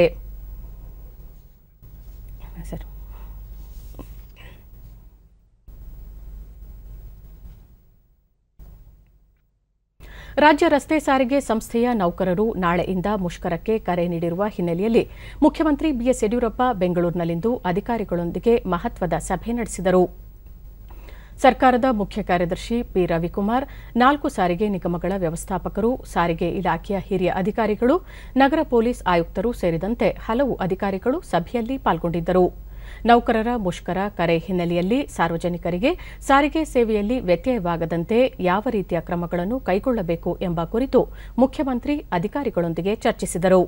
ಸರ್. ರಾಜ್ಯ ರಸ್ತೆ ಸಾರಿಗೆ ಸಂಸ್ಥೆಯ ನೌಕರರು ನಾಳೆಯಿಂದ ಮುಷ್ಕರಕ್ಕೆ ಕರೆ ನೀಡಿರುವ ಹಿನ್ನೆಲೆಯಲ್ಲಿ ಮುಖ್ಯಮಂತ್ರಿ ಬಿಎಸ್ ಯಡಿಯೂರಪ್ಪ ಬೆಂಗಳೂರಿನಲ್ಲಿಂದು ಅಧಿಕಾರಿಗಳೊಂದಿಗೆ ಮಹತ್ವದ ಸಭೆ ನಡೆಸಿದರು ಸರ್ಕಾರದ ಮುಖ್ಯ ಕಾರ್ಯದರ್ಶಿ ಪಿ ರವಿಕುಮಾರ್ ನಾಲ್ಕು ಸಾರಿಗೆ ನಿಗಮಗಳ ವ್ಯವಸ್ಥಾಪಕರು ಸಾರಿಗೆ ಇಲಾಖೆಯ ಹಿರಿಯ ಅಧಿಕಾರಿಗಳು ನಗರ ಪೊಲೀಸ್ ಆಯುಕ್ತರು ಸೇರಿದಂತೆ ಹಲವು ಅಧಿಕಾರಿಗಳು ಸಭೆಯಲ್ಲಿ ಪಾಲ್ಗೊಂಡಿದ್ದರು ನೌಕರರ ಮುಷ್ಕರ ಕರೆ ಹಿನ್ನೆಲೆಯಲ್ಲಿ ಸಾರ್ವಜನಿಕರಿಗೆ ಸಾರಿಗೆ ಸೇವೆಯಲ್ಲಿ ವ್ಯತ್ಯಯವಾಗದಂತೆ ಯಾವ ರೀತಿಯ ಕ್ರಮಗಳನ್ನು ಕೈಗೊಳ್ಳಬೇಕು ಎಂಬ ಕುರಿತು ಮುಖ್ಯಮಂತ್ರಿ ಅಧಿಕಾರಿಗಳೊಂದಿಗೆ ಚರ್ಚಿಸಿದರು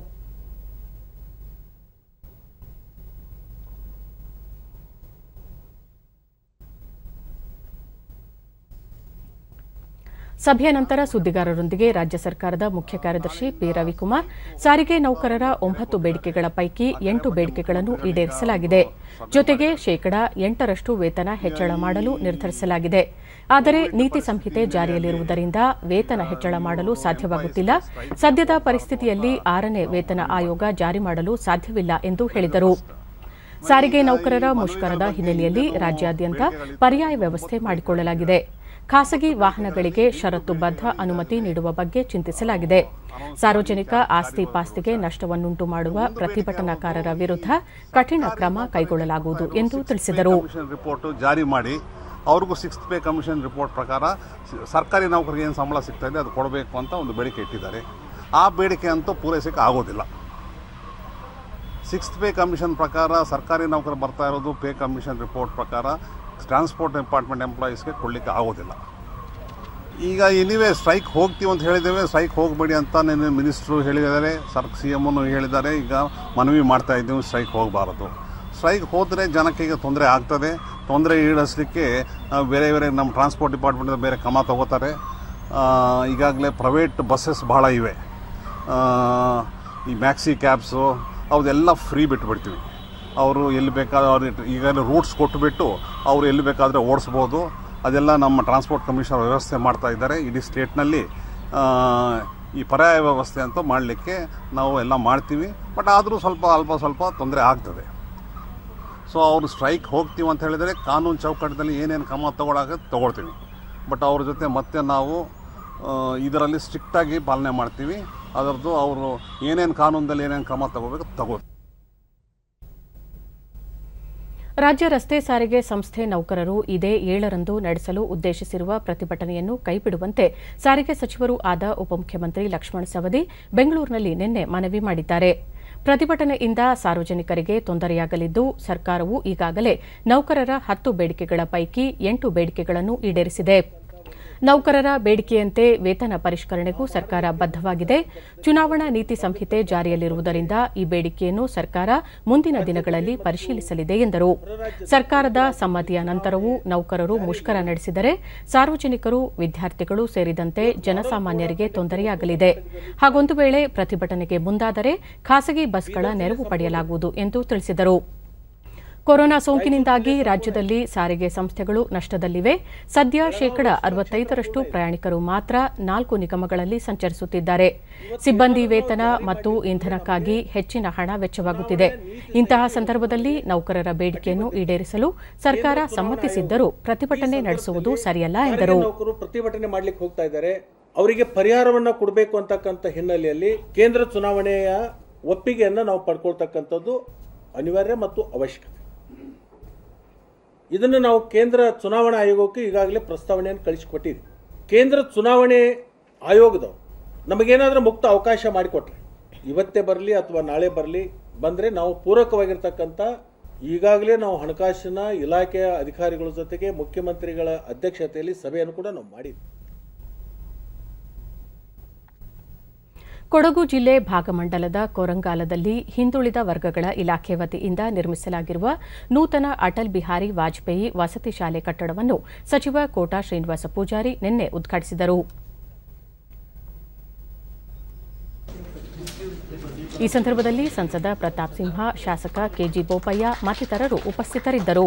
ಸಭೆಯ ನಂತರ ಸುದ್ದಿಗಾರರೊಂದಿಗೆ ರಾಜ್ಯ ಸರ್ಕಾರದ ಮುಖ್ಯ ಕಾರ್ಯದರ್ಶಿ ಪಿ ರವಿಕುಮಾರ್ ಸಾರಿಗೆ ನೌಕರರ ಒಂಬತ್ತು ಬೇಡಿಕೆಗಳ ಪೈಕಿ ಎಂಟು ಬೇಡಿಕೆಗಳನ್ನು ಈಡೇರಿಸಲಾಗಿದೆ ಜೊತೆಗೆ ಶೇಕಡಾ ಎಂಟರಷ್ಟು ವೇತನ ಹೆಚ್ಚಳ ಮಾಡಲು ನಿರ್ಧರಿಸಲಾಗಿದೆ ಆದರೆ ನೀತಿ ಸಂಹಿತೆ ಜಾರಿಯಲ್ಲಿರುವುದರಿಂದ ವೇತನ ಹೆಚ್ಚಳ ಮಾಡಲು ಸಾಧ್ಯವಾಗುತ್ತಿಲ್ಲ ಸದ್ಯದ ಪರಿಸ್ಥಿತಿಯಲ್ಲಿ ಆರನೇ ವೇತನ ಆಯೋಗ ಜಾರಿ ಮಾಡಲು ಸಾಧ್ಯವಿಲ್ಲ ಎಂದು ಹೇಳಿದರು ಸಾರಿಗೆ ನೌಕರರ ಮುಷ್ಕರದ ಹಿನ್ನೆಲೆಯಲ್ಲಿ ರಾಜ್ಯಾದ್ಯಂತ ಪರ್ಯಾಯ ವ್ಯವಸ್ಥೆ ಮಾಡಿಕೊಳ್ಳಲಾಗಿದೆ ಖಾಸಗಿ ವಾಹನಗಳಿಗೆ ಷರತ್ತುಬದ್ಧ ಅನುಮತಿ ನೀಡುವ ಬಗ್ಗೆ ಚಿಂತಿಸಲಾಗಿದೆ ಸಾರ್ವಜನಿಕ ಆಸ್ತಿ ಪಾಸ್ತಿಗೆ ನಷ್ಟವನ್ನುಂಟು ಮಾಡುವ ಪ್ರತಿಭಟನಾಕಾರರ ವಿರುದ್ಧ ಕಠಿಣ ಕ್ರಮ ಕೈಗೊಳ್ಳಲಾಗುವುದು ಎಂದು ತಿಳಿಸಿದರು ಕಮಿಷನ್ ರಿಪೋರ್ಟ್ ಜಾರಿ ಮಾಡಿ ಅವ್ರಿಗೂ ಸಿಕ್ಸ್ತ್ ಪೇ ಕಮಿಷನ್ ರಿಪೋರ್ಟ್ ಪ್ರಕಾರ ಸ- ಸರ್ಕಾರಿ ನೌಕರಿಗೆ ಏನು ಸಂಬಳ ಸಿಗ್ತಾ ಇದೆ ಅದು ಕೊಡಬೇಕು ಅಂತ ಒಂದು ಬೇಡಿಕೆ ಇಟ್ಟಿದ್ದಾರೆ ಆ ಬೇಡಿಕೆ ಅಂತೂ ಪೂರೈಸಕ್ಕೆ ಆಗೋದಿಲ್ಲ ಸಿಕ್ಸ್ತ್ ಪೇ ಕಮಿಷನ್ ಪ್ರಕಾರ ಸರ್ಕಾರಿ ನೌಕರು ಬರ್ತಾ ಇರೋದು ಪೇ ಕಮಿಷನ್ ರಿಪೋರ್ಟ್ ಪ್ರಕಾರ ಟ್ರಾನ್ಸ್ಪೋರ್ಟ್ ಡಿಪಾರ್ಟ್ಮೆಂಟ್ ಎಂಪ್ಲಾಯೀಸ್ಗೆ ಕೊಡಲಿಕ್ಕೆ ಆಗೋದಿಲ್ಲ ಈಗ ಎನಿವೇ ಸ್ಟ್ರೈಕ್ ಹೋಗ್ತೀವಿ ಅಂತ ಹೇಳಿದ್ದೇವೆ ಸ್ಟ್ರೈಕ್ ಹೋಗಬೇಡಿ ಅಂತ ನಿನ್ನೆ ಮಿನಿಸ್ಟ್ರು ಹೇಳಿದ್ದಾರೆ ಸರ್ ಸಿ ಎಮ್ಮನ್ನು ಹೇಳಿದ್ದಾರೆ ಈಗ ಮನವಿ ಮಾಡ್ತಾ ಇದ್ದೀವಿ ಸ್ಟ್ರೈಕ್ ಹೋಗಬಾರದು ಸ್ಟ್ರೈಕ್ ಹೋದರೆ ಜನಕ್ಕೆ ಈಗ ತೊಂದರೆ ಆಗ್ತದೆ ತೊಂದರೆ ಈಡೇರಿಸಲಿಕ್ಕೆ ಆ, ಬೇರೆ ಬೇರೆ ನಮ್ಮ ಟ್ರಾನ್ಸ್ಪೋರ್ಟ್ ಡಿಪಾರ್ಟ್ಮೆಂಟ್ ಬೇರೆ ಕ್ರಮ ತಗೋತಾರೆ ಈಗಾಗಲೇ ಪ್ರೈವೇಟ್ ಬಸ್ಸಸ್ ಭಾಳ ಇವೆ ಆ, ಈ ಮ್ಯಾಕ್ಸಿ ಕ್ಯಾಬ್ಸು ಅವದೆಲ್ಲ ಫ್ರೀ ಬಿಟ್ಬಿಡ್ತೀವಿ ಅವರು ಎಲ್ಲಿ ಬೇಕಾದ್ರೆ ಅವ್ರು ಈಗಾಗಲೇ ರೂಟ್ಸ್ ಕೊಟ್ಟುಬಿಟ್ಟು ಅವರು ಎಲ್ಲಿ ಬೇಕಾದರೆ ಓಡಿಸ್ಬೋದು ಅದೆಲ್ಲ ನಮ್ಮ ಟ್ರಾನ್ಸ್ಪೋರ್ಟ್ ಕಮಿಷನರ್ ವ್ಯವಸ್ಥೆ ಮಾಡ್ತಾ ಇದ್ದಾರೆ ಇಡೀ ಸ್ಟೇಟ್ನಲ್ಲಿ ಆ, ಈ ಪರ್ಯಾಯ ವ್ಯವಸ್ಥೆ ಅಂತ ಮಾಡಲಿಕ್ಕೆ ನಾವು ಎಲ್ಲ ಮಾಡ್ತೀವಿ ಬಟ್ ಆದರೂ ಸ್ವಲ್ಪ ಅಲ್ಪ ಸ್ವಲ್ಪ ತೊಂದರೆ ಆಗ್ತದೆ ಸೊ ಅವರು ಸ್ಟ್ರೈಕ್ ಹೋಗ್ತೀವಿ ಅಂತ ಹೇಳಿದರೆ ಕಾನೂನು ಚೌಕಟ್ಟದಲ್ಲಿ ಏನೇನು ಕ್ರಮ ತಗೊಳಕ್ಕೆ ತಗೊಳ್ತೀವಿ ಬಟ್ ಅವ್ರ ಜೊತೆ ಮತ್ತೆ ನಾವು ಆ, ಇದರಲ್ಲಿ ಸ್ಟ್ರಿಕ್ಟಾಗಿ ಪಾಲನೆ ಮಾಡ್ತೀವಿ ಅದರದ್ದು ಅವರು ಏನೇನು ಕಾನೂನದಲ್ಲಿ ಏನೇನು ಕ್ರಮ ತಗೋಬೇಕು ತಗೋ ರಾಜ್ಯ ರಸ್ತೆ ಸಾರಿಗೆ ಸಂಸ್ಥೆ ನೌಕರರು ಇದೇ ಏಳರಂದು ನಡೆಸಲು ಉದ್ದೇಶಿಸಿರುವ ಪ್ರತಿಭಟನೆಯನ್ನು ಕೈಬಿಡುವಂತೆ ಸಾರಿಗೆ ಸಚಿವರೂ ಆದ ಉಪಮುಖ್ಯಮಂತ್ರಿ ಲಕ್ಷ್ಮಣ ಸವದಿ ಬೆಂಗಳೂರಿನಲ್ಲಿ ನಿನ್ನೆ ಮನವಿ ಮಾಡಿದ್ದಾರೆ ಪ್ರತಿಭಟನೆಯಿಂದ ಸಾರ್ವಜನಿಕರಿಗೆ ತೊಂದರೆಯಾಗಲಿದ್ದು ಸರ್ಕಾರವು ಈಗಾಗಲೇ ನೌಕರರ ಹತ್ತು ಬೇಡಿಕೆಗಳ ಪೈಕಿ ಎಂಟು ಬೇಡಿಕೆಗಳನ್ನು ಈಡೇರಿಸಿದೆ ನೌಕರರ ಬೇಡಿಕೆಯಂತೆ ವೇತನ ಪರಿಷ್ಕರಣೆಗೂ ಸರ್ಕಾರ ಬದ್ಧವಾಗಿದೆ ಚುನಾವಣಾ ನೀತಿ ಸಂಹಿತೆ ಜಾರಿಯಲ್ಲಿರುವುದರಿಂದ ಈ ಬೇಡಿಕೆಯನ್ನು ಸರ್ಕಾರ ಮುಂದಿನ ದಿನಗಳಲ್ಲಿ ಪರಿಶೀಲಿಸಲಿದೆ ಎಂದರು ಸರ್ಕಾರದ ಸಮ್ಮತಿಯ ನಂತರವೂ ನೌಕರರು ಮುಷ್ಕರ ನಡೆಸಿದರೆ ಸಾರ್ವಜನಿಕರು ವಿದ್ಯಾರ್ಥಿಗಳು ಸೇರಿದಂತೆ ಜನಸಾಮಾನ್ಯರಿಗೆ ತೊಂದರೆಯಾಗಲಿದೆ ಹಾಗೊಂದು ವೇಳೆ ಪ್ರತಿಭಟನೆಗೆ ಮುಂದಾದರೆ ಖಾಸಗಿ ಬಸ್ಗಳ ನೆರವು ಪಡೆಯಲಾಗುವುದು ಎಂದು ತಿಳಿಸಿದರು ಕೊರೋನಾ ಸೋಂಕಿನಿಂದಾಗಿ ರಾಜ್ಯದಲ್ಲಿ ಸಾರಿಗೆ ಸಂಸ್ಥೆಗಳು ನಷ್ಟದಲ್ಲಿವೆ ಸದ್ಯ ಶೇಕಡ ಅರವತ್ತೈದರಷ್ಟು ಪ್ರಯಾಣಿಕರು ಮಾತ್ರ ನಾಲ್ಕು ನಿಗಮಗಳಲ್ಲಿ ಸಂಚರಿಸುತ್ತಿದ್ದಾರೆ ಸಿಬ್ಬಂದಿ ವೇತನ ಮತ್ತು ಇಂಧನಕ್ಕಾಗಿ ಹೆಚ್ಚಿನ ಹಣ ವೆಚ್ಚವಾಗುತ್ತಿದೆ ಇಂತಹ ಸಂದರ್ಭದಲ್ಲಿ ನೌಕರರ ಬೇಡಿಕೆಯನ್ನು ಈಡೇರಿಸಲು ಸರ್ಕಾರ ಸಮ್ಮತಿಸಿದ್ದರೂ ಪ್ರತಿಭಟನೆ ನಡೆಸುವುದು ಸರಿಯಲ್ಲ ಎಂದರು ಸಾರಿಗೆ ನೌಕರರು ಪ್ರತಿಭಟನೆ ಮಾಡ್ಲಿಕ್ಕೆ ಹೋಗ್ತಾ ಇದ್ದಾರೆ ಅವರಿಗೆ ಪರಿಹಾರವನ್ನ ಕೊಡಬೇಕು ಅಂತಕ್ಕಂಥ ಹಿನ್ನೆಲೆಯಲ್ಲಿ ಕೇಂದ್ರ ಚುನಾವಣೆಯ ಒಪ್ಪಿಗೆಯನ್ನು ನಾವು ಪಡ್ಕೊಳ್ತಕ್ಕಂಥದ್ದು ಅನಿವಾರ್ಯ ಮತ್ತು ಅವಶ್ಯಕತೆ ಇದನ್ನು ನಾವು ಕೇಂದ್ರ ಚುನಾವಣಾ ಆಯೋಗಕ್ಕೆ ಈಗಾಗಲೇ ಪ್ರಸ್ತಾವನೆಯನ್ನು ಕಳಿಸಿಕೊಟ್ಟಿದ್ವಿ ಕೇಂದ್ರ ಚುನಾವಣೆ ಆಯೋಗದವರು ನಮಗೇನಾದರೂ ಮುಕ್ತ ಅವಕಾಶ ಮಾಡಿಕೊಟ್ರೆ ಇವತ್ತೇ ಬರಲಿ ಅಥವಾ ನಾಳೆ ಬರಲಿ ಬಂದರೆ ನಾವು ಪೂರಕವಾಗಿರ್ತಕ್ಕಂಥ ಈಗಾಗಲೇ ನಾವು ಹಣಕಾಸಿನ ಇಲಾಖೆಯ ಅಧಿಕಾರಿಗಳ ಜೊತೆಗೆ ಮುಖ್ಯಮಂತ್ರಿಗಳ ಅಧ್ಯಕ್ಷತೆಯಲ್ಲಿ ಸಭೆಯನ್ನು ಕೂಡ ನಾವು ಮಾಡಿದ್ವಿ ಕೊಡಗು ಜಿಲ್ಲೆ ಭಾಗಮಂಡಲದ ಕೊರಂಗಾಲದಲ್ಲಿ ಹಿಂದುಳಿದ ವರ್ಗಗಳ ಇಲಾಖೆ ವತಿಯಿಂದ ನಿರ್ಮಿಸಲಾಗಿರುವ ನೂತನ ಅಟಲ್ ಬಿಹಾರಿ ವಾಜಪೇಯಿ ವಸತಿ ಶಾಲೆ ಕಟ್ಟಡವನ್ನು ಸಚಿವ ಕೋಟಾ ಶ್ರೀನಿವಾಸ ಪೂಜಾರಿ ನಿನ್ನೆ ಉದ್ಘಾಟಿಸಿದರು ಈ ಸಂದರ್ಭದಲ್ಲಿ ಸಂಸದ ಪ್ರತಾಪ್ ಸಿಂಹ ಶಾಸಕ ಕೆಜಿ ಬೋಪಯ್ಯ ಮತ್ತಿತರರು ಉಪಸ್ಥಿತರಿದ್ದರು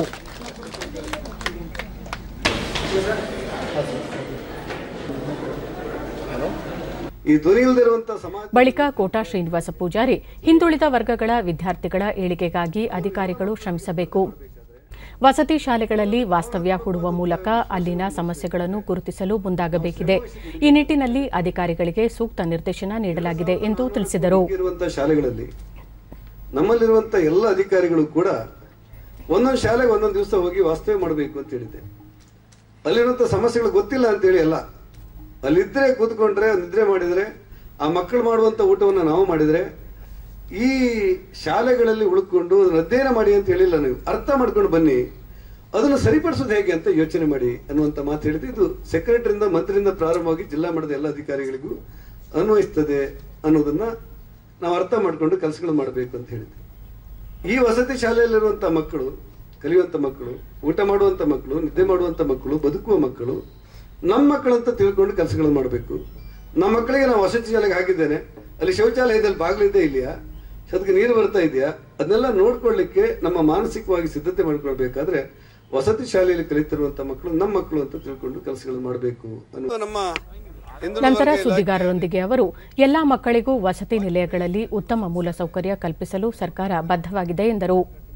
ಈ ಧ್ವನಿ ಇಲ್ದಿರುವಂತ ಸಮಾಜ ಬಳಿಕ ಕೋಟಾ ಶ್ರೀನಿವಾಸ ಪೂಜಾರಿ ಹಿಂದುಳಿದ ವರ್ಗಗಳ ವಿದ್ಯಾರ್ಥಿಗಳ ಏಳಿಗೆಗಾಗಿ ಅಧಿಕಾರಿಗಳು ಶ್ರಮಿಸಬೇಕು ವಸತಿ ಶಾಲೆಗಳಲ್ಲಿ ವಾಸ್ತವ್ಯ ಹೂಡುವ ಮೂಲಕ ಅಲ್ಲಿನ ಸಮಸ್ಯೆಗಳನ್ನು ಗುರುತಿಸಲು ಮುಂದಾಗಬೇಕಿದೆ ಈ ನಿಟ್ಟಿನಲ್ಲಿ ಅಧಿಕಾರಿಗಳಿಗೆ ಸೂಕ್ತ ನಿರ್ದೇಶನ ನೀಡಲಾಗಿದೆ ಎಂದು ತಿಳಿಸಿದರು ಇರುವಂತ ಶಾಲೆಗಳಲ್ಲಿ ನಮ್ಮಲ್ಲಿರುವಂತ ಎಲ್ಲ ಅಧಿಕಾರಿಗಳು ಕೂಡ ಒಂದೊಂದು ಶಾಲೆಗೆ ಒಂದೊಂದು ದಿವಸ ಹೋಗಿ ವಾಸ್ತವ್ಯ ಮಾಡಬೇಕು ಅಂತ ಹೇಳಿದ್ದೆ ಅಲ್ಲಿರುವಂತ ಸಮಸ್ಯೆಗಳು ಗೊತ್ತಿಲ್ಲ ಅಂತ ಹೇಳಿ ಅಲ್ಲ ಅಲ್ಲಿದ್ರೆ ಕೂತ್ಕೊಂಡ್ರೆ ನಿದ್ರೆ ಮಾಡಿದ್ರೆ ಆ ಮಕ್ಕಳು ಮಾಡುವಂತ ಊಟವನ್ನು ನಾವು ಮಾಡಿದ್ರೆ ಈ ಶಾಲೆಗಳಲ್ಲಿ ಉಳ್ಕೊಂಡು ಅಧ್ಯಯನ ಮಾಡಿ ಅಂತ ಹೇಳಿಲ್ಲ ನೀವು ಅರ್ಥ ಮಾಡ್ಕೊಂಡು ಬನ್ನಿ ಅದನ್ನು ಸರಿಪಡಿಸೋದು ಹೇಗೆ ಅಂತ ಯೋಚನೆ ಮಾಡಿ ಅನ್ನುವಂತ ಮಾತು ಹೇಳಿದ್ದು ಇದು ಸೆಕ್ರೆಟರಿಯಿಂದ ಮಂತ್ರಿಯಿಂದ ಪ್ರಾರಂಭವಾಗಿ ಜಿಲ್ಲಾ ಮಟ್ಟದ ಎಲ್ಲ ಅಧಿಕಾರಿಗಳಿಗೂ ಅನ್ವಯಿಸ್ತದೆ ಅನ್ನೋದನ್ನ ನಾವು ಅರ್ಥ ಮಾಡ್ಕೊಂಡು ಕೆಲಸಗಳು ಮಾಡಬೇಕು ಅಂತ ಹೇಳಿದ್ವಿ ಈ ವಸತಿ ಶಾಲೆಯಲ್ಲಿರುವಂತ ಮಕ್ಕಳು ಕಲಿಯುವಂತ ಮಕ್ಕಳು ಊಟ ಮಾಡುವಂತ ಮಕ್ಕಳು ನಿದ್ದೆ ಮಾಡುವಂತ ಮಕ್ಕಳು ಬದುಕುವ ಮಕ್ಕಳು ನಮ್ಮ ಮಕ್ಕಳಂತ ತಿಳ್ಕೊಂಡು ಕೆಲಸಗಳನ್ನು ಮಾಡಬೇಕು ನಮ್ಮ ಮಕ್ಕಳಿಗೆ ನಾವು ವಸತಿ ಶಾಲೆಗೆ ಹಾಕಿದ್ದೇನೆ ಅಲ್ಲಿ ಶೌಚಾಲಯದಲ್ಲಿ ಬಾಗಿಲಿದ್ದೇ ಇದೆಯಾ ಅದಕ್ಕೆ ನೀರು ಬರ್ತಾ ಇದೆಯಾ ಅದನ್ನೆಲ್ಲ ನೋಡ್ಕೊಳ್ಳಿಕ್ಕೆ ನಮ್ಮ ಮಾನಸಿಕವಾಗಿ ಸಿದ್ಧತೆ ಮಾಡ್ಕೊಳ್ಬೇಕಾದ್ರೆ ವಸತಿ ಶಾಲೆಯಲ್ಲಿ ಕಲಿತಿರುವಂತ ಮಕ್ಕಳು ನಮ್ಮ ಮಕ್ಕಳು ಅಂತ ತಿಳ್ಕೊಂಡು ಕೆಲಸಗಳನ್ನು ಮಾಡಬೇಕು ಅನ್ನೋ ನಮ್ಮ ಹಿಂದುಳಿದ ನಂತರ ವರ್ಗ ಇಲಾಖೆ- ಸುದ್ದಿಗಾರರೊಂದಿಗೆ ಅವರು ಎಲ್ಲಾ ಮಕ್ಕಳಿಗೂ ವಸತಿ ನಿಲಯಗಳಲ್ಲಿ ಉತ್ತಮ ಮೂಲಸೌಕರ್ಯ ಕಲ್ಪಿಸಲು ಸರ್ಕಾರ ಬದ್ಧವಾಗಿದೆ ಎಂದರು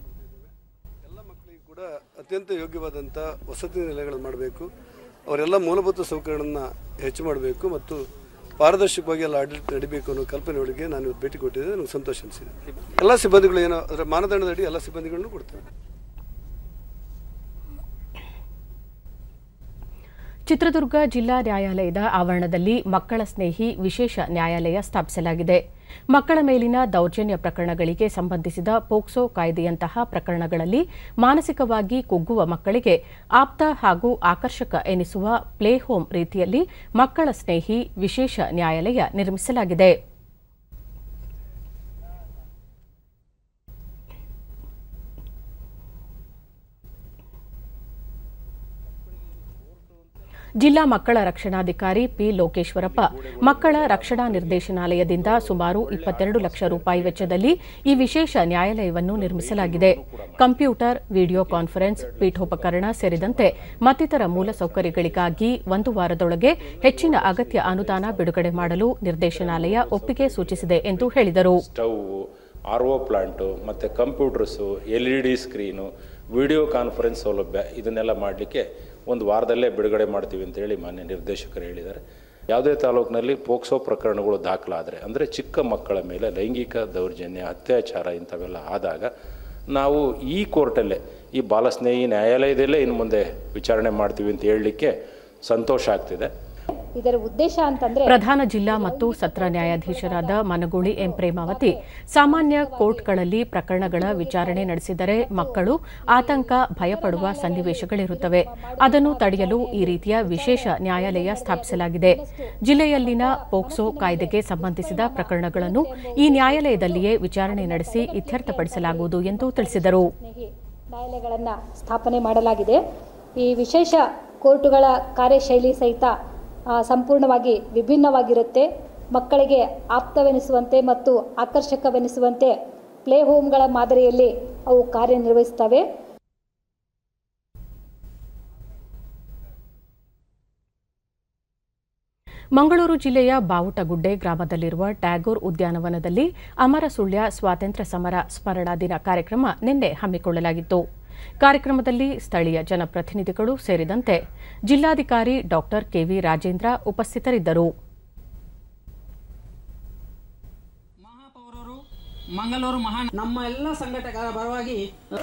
ಕೂಡ ಅತ್ಯಂತ ಯೋಗ್ಯವಾದಂಥ ವಸತಿ ನಿಲಯಗಳನ್ನು ಮಾಡಬೇಕು ಅವರೆಲ್ಲ ಮೂಲಭೂತ ಸೌಕರ್ಯಗಳನ್ನು ಹೆಚ್ಚು ಮಾಡಬೇಕು ಮತ್ತು ಪಾರದರ್ಶಕವಾಗಿ ಎಲ್ಲ ಆಡಳಿತ ನಡಿಬೇಕು ಅನ್ನೋ ಕಲ್ಪನೆಯೊಳಗೆ ನಾನು ಇವತ್ತು ಭೇಟಿ ಕೊಟ್ಟಿದ್ದೆ ನನಗೆ ಸಂತೋಷ ಅನಿಸಿದೆ ಎಲ್ಲ ಸಿಬ್ಬಂದಿಗಳು ಏನೋ ಅದರ ಮಾನದಂಡದಡಿ ಎಲ್ಲ ಸಿಬ್ಬಂದಿಗಳನ್ನು ಕೊಡ್ತೇವೆ ಚಿತ್ರದುರ್ಗ ಜಿಲ್ಲಾ ನ್ಯಾಯಾಲಯದ ಆವರಣದಲ್ಲಿ ಮಕ್ಕಳ ಸ್ನೇಹಿ ವಿಶೇಷ ನ್ಯಾಯಾಲಯ ಸ್ಥಾಪಿಸಲಾಗಿದೆ ಮಕ್ಕಳ ಮೇಲಿನ ದೌರ್ಜನ್ಯ ಪ್ರಕರಣಗಳಿಗೆ ಸಂಬಂಧಿಸಿದ ಪೋಕ್ಸೋ ಕಾಯ್ದೆಯಂತಹ ಪ್ರಕರಣಗಳಲ್ಲಿ ಮಾನಸಿಕವಾಗಿ ಕುಗ್ಗುವ ಮಕ್ಕಳಿಗೆ ಆಪ್ತ ಹಾಗೂ ಆಕರ್ಷಕ ಎನಿಸುವ ಪ್ಲೇ ಹೋಮ್ ರೀತಿಯಲ್ಲಿ ಮಕ್ಕಳ ಸ್ನೇಹಿ ವಿಶೇಷ ನ್ಯಾಯಾಲಯ ನಿರ್ಮಿಸಲಾಗಿದೆ ಜಿಲ್ಲಾ ಮಕ್ಕಳ ರಕ್ಷಣಾಧಿಕಾರಿ ಪಿ ಲೋಕೇಶ್ವರಪ್ಪ ಮಕ್ಕಳ ರಕ್ಷಣಾ ನಿರ್ದೇಶನಾಲಯದಿಂದ ಸುಮಾರು ಇಪ್ಪತ್ತೆರಡು ಲಕ್ಷ ರೂಪಾಯಿ ವೆಚ್ಚದಲ್ಲಿ ಈ ವಿಶೇಷ ನ್ಯಾಯಾಲಯವನ್ನು ನಿರ್ಮಿಸಲಾಗಿದೆ ಕಂಪ್ಯೂಟರ್ ವಿಡಿಯೋ ಕಾನ್ಫರೆನ್ಸ್ ಪೀಠೋಪಕರಣ ಸೇರಿದಂತೆ ಮತ್ತಿತರ ಮೂಲಸೌಕರ್ಯಗಳಿಗಾಗಿ ಒಂದು ವಾರದೊಳಗೆ ಹೆಚ್ಚಿನ ಅಗತ್ಯ ಅನುದಾನ ಬಿಡುಗಡೆ ಮಾಡಲು ನಿರ್ದೇಶನಾಲಯ ಒಪ್ಪಿಗೆ ಸೂಚಿಸಿದೆ ಎಂದು ಹೇಳಿದರು ಸ್ಟವ್ ಆರ್ ಒ ಪ್ಲಾಂಟು ಮತ್ತು computers L E D screen video conference ಸೌಲಭ್ಯ ಇದನ್ನೆಲ್ಲ ಮಾಡಲಿಕ್ಕೆ ಒಂದು ವಾರದಲ್ಲೇ ಬಿಡುಗಡೆ ಮಾಡ್ತೀವಿ ಅಂತೇಳಿ ಮಾನ್ಯ ನಿರ್ದೇಶಕರು ಹೇಳಿದ್ದಾರೆ ಯಾವುದೇ ತಾಲೂಕಿನಲ್ಲಿ ಪೋಕ್ಸೋ ಪ್ರಕರಣಗಳು ದಾಖಲಾದರೆ ಅಂದರೆ ಚಿಕ್ಕ ಮಕ್ಕಳ ಮೇಲೆ ಲೈಂಗಿಕ ದೌರ್ಜನ್ಯ ಅತ್ಯಾಚಾರ ಇಂಥವೆಲ್ಲ ಆದಾಗ ನಾವು ಈ ಕೋರ್ಟಲ್ಲೇ ಈ ಬಾಲಸ್ನೇಹಿ ನ್ಯಾಯಾಲಯದಲ್ಲೇ ಇನ್ನು ಮುಂದೆ ವಿಚಾರಣೆ ಮಾಡ್ತೀವಿ ಅಂತ ಹೇಳಲಿಕ್ಕೆ ಸಂತೋಷ ಆಗ್ತಿದೆ ಇದರ ಉದ್ದೇಶ ಅಂತಂದ್ರೆ ಪ್ರಧಾನ ಜಿಲ್ಲಾ ಮತ್ತು ಸತ್ರ ನ್ಯಾಯಾಧೀಶರಾದ ಮನಗೂಳಿ ಎಂ ಪ್ರೇಮಾವತಿ ಸಾಮಾನ್ಯ ಕೋರ್ಟ್ಗಳಲ್ಲಿ ಪ್ರಕರಣಗಳ ವಿಚಾರಣೆ ನಡೆಸಿದರೆ ಮಕ್ಕಳು ಆತಂಕ ಭಯಪಡುವ ಸನ್ನಿವೇಶಗಳಿರುತ್ತವೆ ಅದನ್ನು ತಡೆಯಲು ಈ ರೀತಿಯ ವಿಶೇಷ ನ್ಯಾಯಾಲಯ ಸ್ಥಾಪಿಸಲಾಗಿದೆ ಜಿಲ್ಲೆಯಲ್ಲಿನ ಪೋಕ್ಸೋ ಕಾಯ್ದೆಗೆ ಸಂಬಂಧಿಸಿದ ಪ್ರಕರಣಗಳನ್ನು ಈ ನ್ಯಾಯಾಲಯದಲ್ಲಿಯೇ ವಿಚಾರಣೆ ನಡೆಸಿ ಇತ್ಯರ್ಥಪಡಿಸಲಾಗುವುದು ಎಂದು ತಿಳಿಸಿದರು ಸ್ನೇಹಿ ನ್ಯಾಯಾಲಯಗಳನ್ನ ಸ್ಥಾಪನೆ ಮಾಡಲಾಗಿದೆ ಈ ವಿಶೇಷ ಕೋರ್ಟುಗಳ ಕಾರ್ಯಶೈಲಿ ಸಹಿತ ಆ, ಸಂಪೂರ್ಣವಾಗಿ ವಿಭಿನ್ನವಾಗಿರುತ್ತೆ ಮಕ್ಕಳಿಗೆ ಆಪ್ತವೆನಿಸುವಂತೆ ಮತ್ತು ಆಕರ್ಷಕವೆನಿಸುವಂತೆ ಪ್ಲೇ ಹೋಮ್ಗಳ ಮಾದರಿಯಲ್ಲಿ ಅವು ಕಾರ್ಯನಿರ್ವಹಿಸ್ತವೆ ಮಂಗಳೂರು ಜಿಲ್ಲೆಯ ಬಾವುಟಗುಡ್ಡೆ ಗ್ರಾಮದಲ್ಲಿರುವ ಟ್ಯಾಗೋರ್ ಉದ್ಯಾನವನದಲ್ಲಿ ಅಮರ ಸುಳ್ಯ ಸ್ವಾತಂತ್ರ್ಯ ಸಮರ ಸ್ಮರಣಾ ದಿನ ಕಾರ್ಯಕ್ರಮ ನಿನ್ನೆ ಹಮ್ಮಿಕೊಳ್ಳಲಾಗಿತ್ತು ಕಾರ್ಯಕ್ರಮದಲ್ಲಿ ಸ್ಥಳೀಯ ಜನಪ್ರತಿನಿಧಿಗಳು ಸೇರಿದಂತೆ ಜಿಲ್ಲಾಧಿಕಾರಿ ಡಾ ಕೆವಿ ರಾಜೇಂದ್ರ ಉಪಸ್ಥಿತರಿದ್ದರು ಮಂಗಳೂರು ಮಹಾ ನಮ್ಮ ಎಲ್ಲ ಸಂಘಟಕರ ಪರವಾಗಿ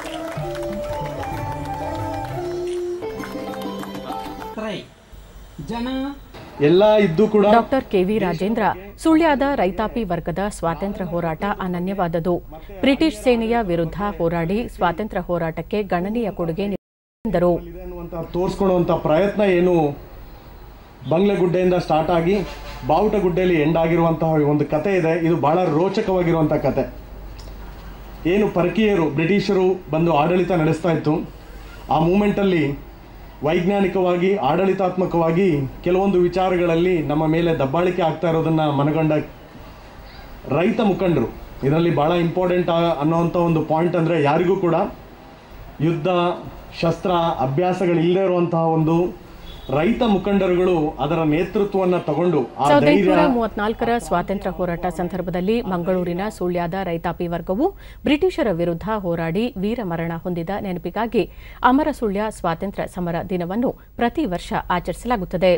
ಟ್ರೈ ಜನ ಎಲ್ಲ ಇದ್ದು ಕೂಡ ಡಾಕ್ಟರ್ ಕೆವಿ ರಾಜೇಂದ್ರ ಸುಳ್ಯದ ರೈತಾಪಿ ವರ್ಗದ ಸ್ವಾತಂತ್ರ್ಯ ಹೋರಾಟ ಅನನ್ಯವಾದದು ಬ್ರಿಟಿಷ್ ಸೇನೆಯ ವಿರುದ್ಧ ಹೋರಾಡಿ ಸ್ವಾತಂತ್ರ್ಯ ಹೋರಾಟಕ್ಕೆ ಗಣನೀಯ ಕೊಡುಗೆ ನೀಡಿದರು ತೋರಿಸ್ಕೊಳ್ಳುವಂಥ ಪ್ರಯತ್ನ ಏನು ಬಂಗ್ಲೆಗುಡ್ಡೆಯಿಂದ ಸ್ಟಾರ್ಟ್ ಆಗಿ ಬಾವುಟಗುಡ್ಡೆಯಲ್ಲಿ ಎಂಡ್ ಆಗಿರುವಂತಹ ಒಂದು ಕತೆ ಇದೆ ಇದು ಬಹಳ ರೋಚಕವಾಗಿರುವಂಥ ಕತೆ ಏನು ಪರಕೀಯರು ಬ್ರಿಟಿಷರು ಬಂದು ಆಡಳಿತ ನಡೆಸ್ತಾ ಇತ್ತು ಆ ಮೂಮೆಂಟಲ್ಲಿ ವೈಜ್ಞಾನಿಕವಾಗಿ ಆಡಳಿತಾತ್ಮಕವಾಗಿ ಕೆಲವೊಂದು ವಿಚಾರಗಳಲ್ಲಿ ನಮ್ಮ ಮೇಲೆ ದಬ್ಬಾಳಿಕೆ ಆಗ್ತಾ ಇರೋದನ್ನು ಮನಗಂಡ ರೈತ ಮುಖಂಡರು ಇದರಲ್ಲಿ ಭಾಳ ಇಂಪಾರ್ಟೆಂಟ್ ಅನ್ನೋವಂಥ ಒಂದು ಪಾಯಿಂಟ್ ಅಂದರೆ ಯಾರಿಗೂ ಕೂಡ ಯುದ್ಧ ಶಸ್ತ್ರ ಅಭ್ಯಾಸಗಳಿಲ್ಲದೆ ಇರುವಂತಹ ಒಂದು ರೈತ ಮುಖಂಡರುಗಳು ಅದರ ನೇತೃತ್ವವನ್ನು ತಗೊಂಡು ಆ ಸಾವಿರದ ಧೈರ್ಯ ಎಂಟುನೂರ ಮೂವತ್ನಾಲ್ಕರ ಸ್ವಾತಂತ್ರ್ಯ ಹೋರಾಟ ಸಂದರ್ಭದಲ್ಲಿ ಮಂಗಳೂರಿನ ಸುಳ್ಯದ ರೈತಾಪಿ ವರ್ಗವು ಬ್ರಿಟಿಷರ ವಿರುದ್ಧ ಹೋರಾಡಿ ವೀರಮರಣ ಹೊಂದಿದ ನೆನಪಿಗಾಗಿ ಅಮರ ಸುಳ್ಯ ಸ್ವಾತಂತ್ರ್ಯ ಸಮರ ದಿನವನ್ನು ಪ್ರತಿ ವರ್ಷ ಆಚರಿಸಲಾಗುತ್ತದೆ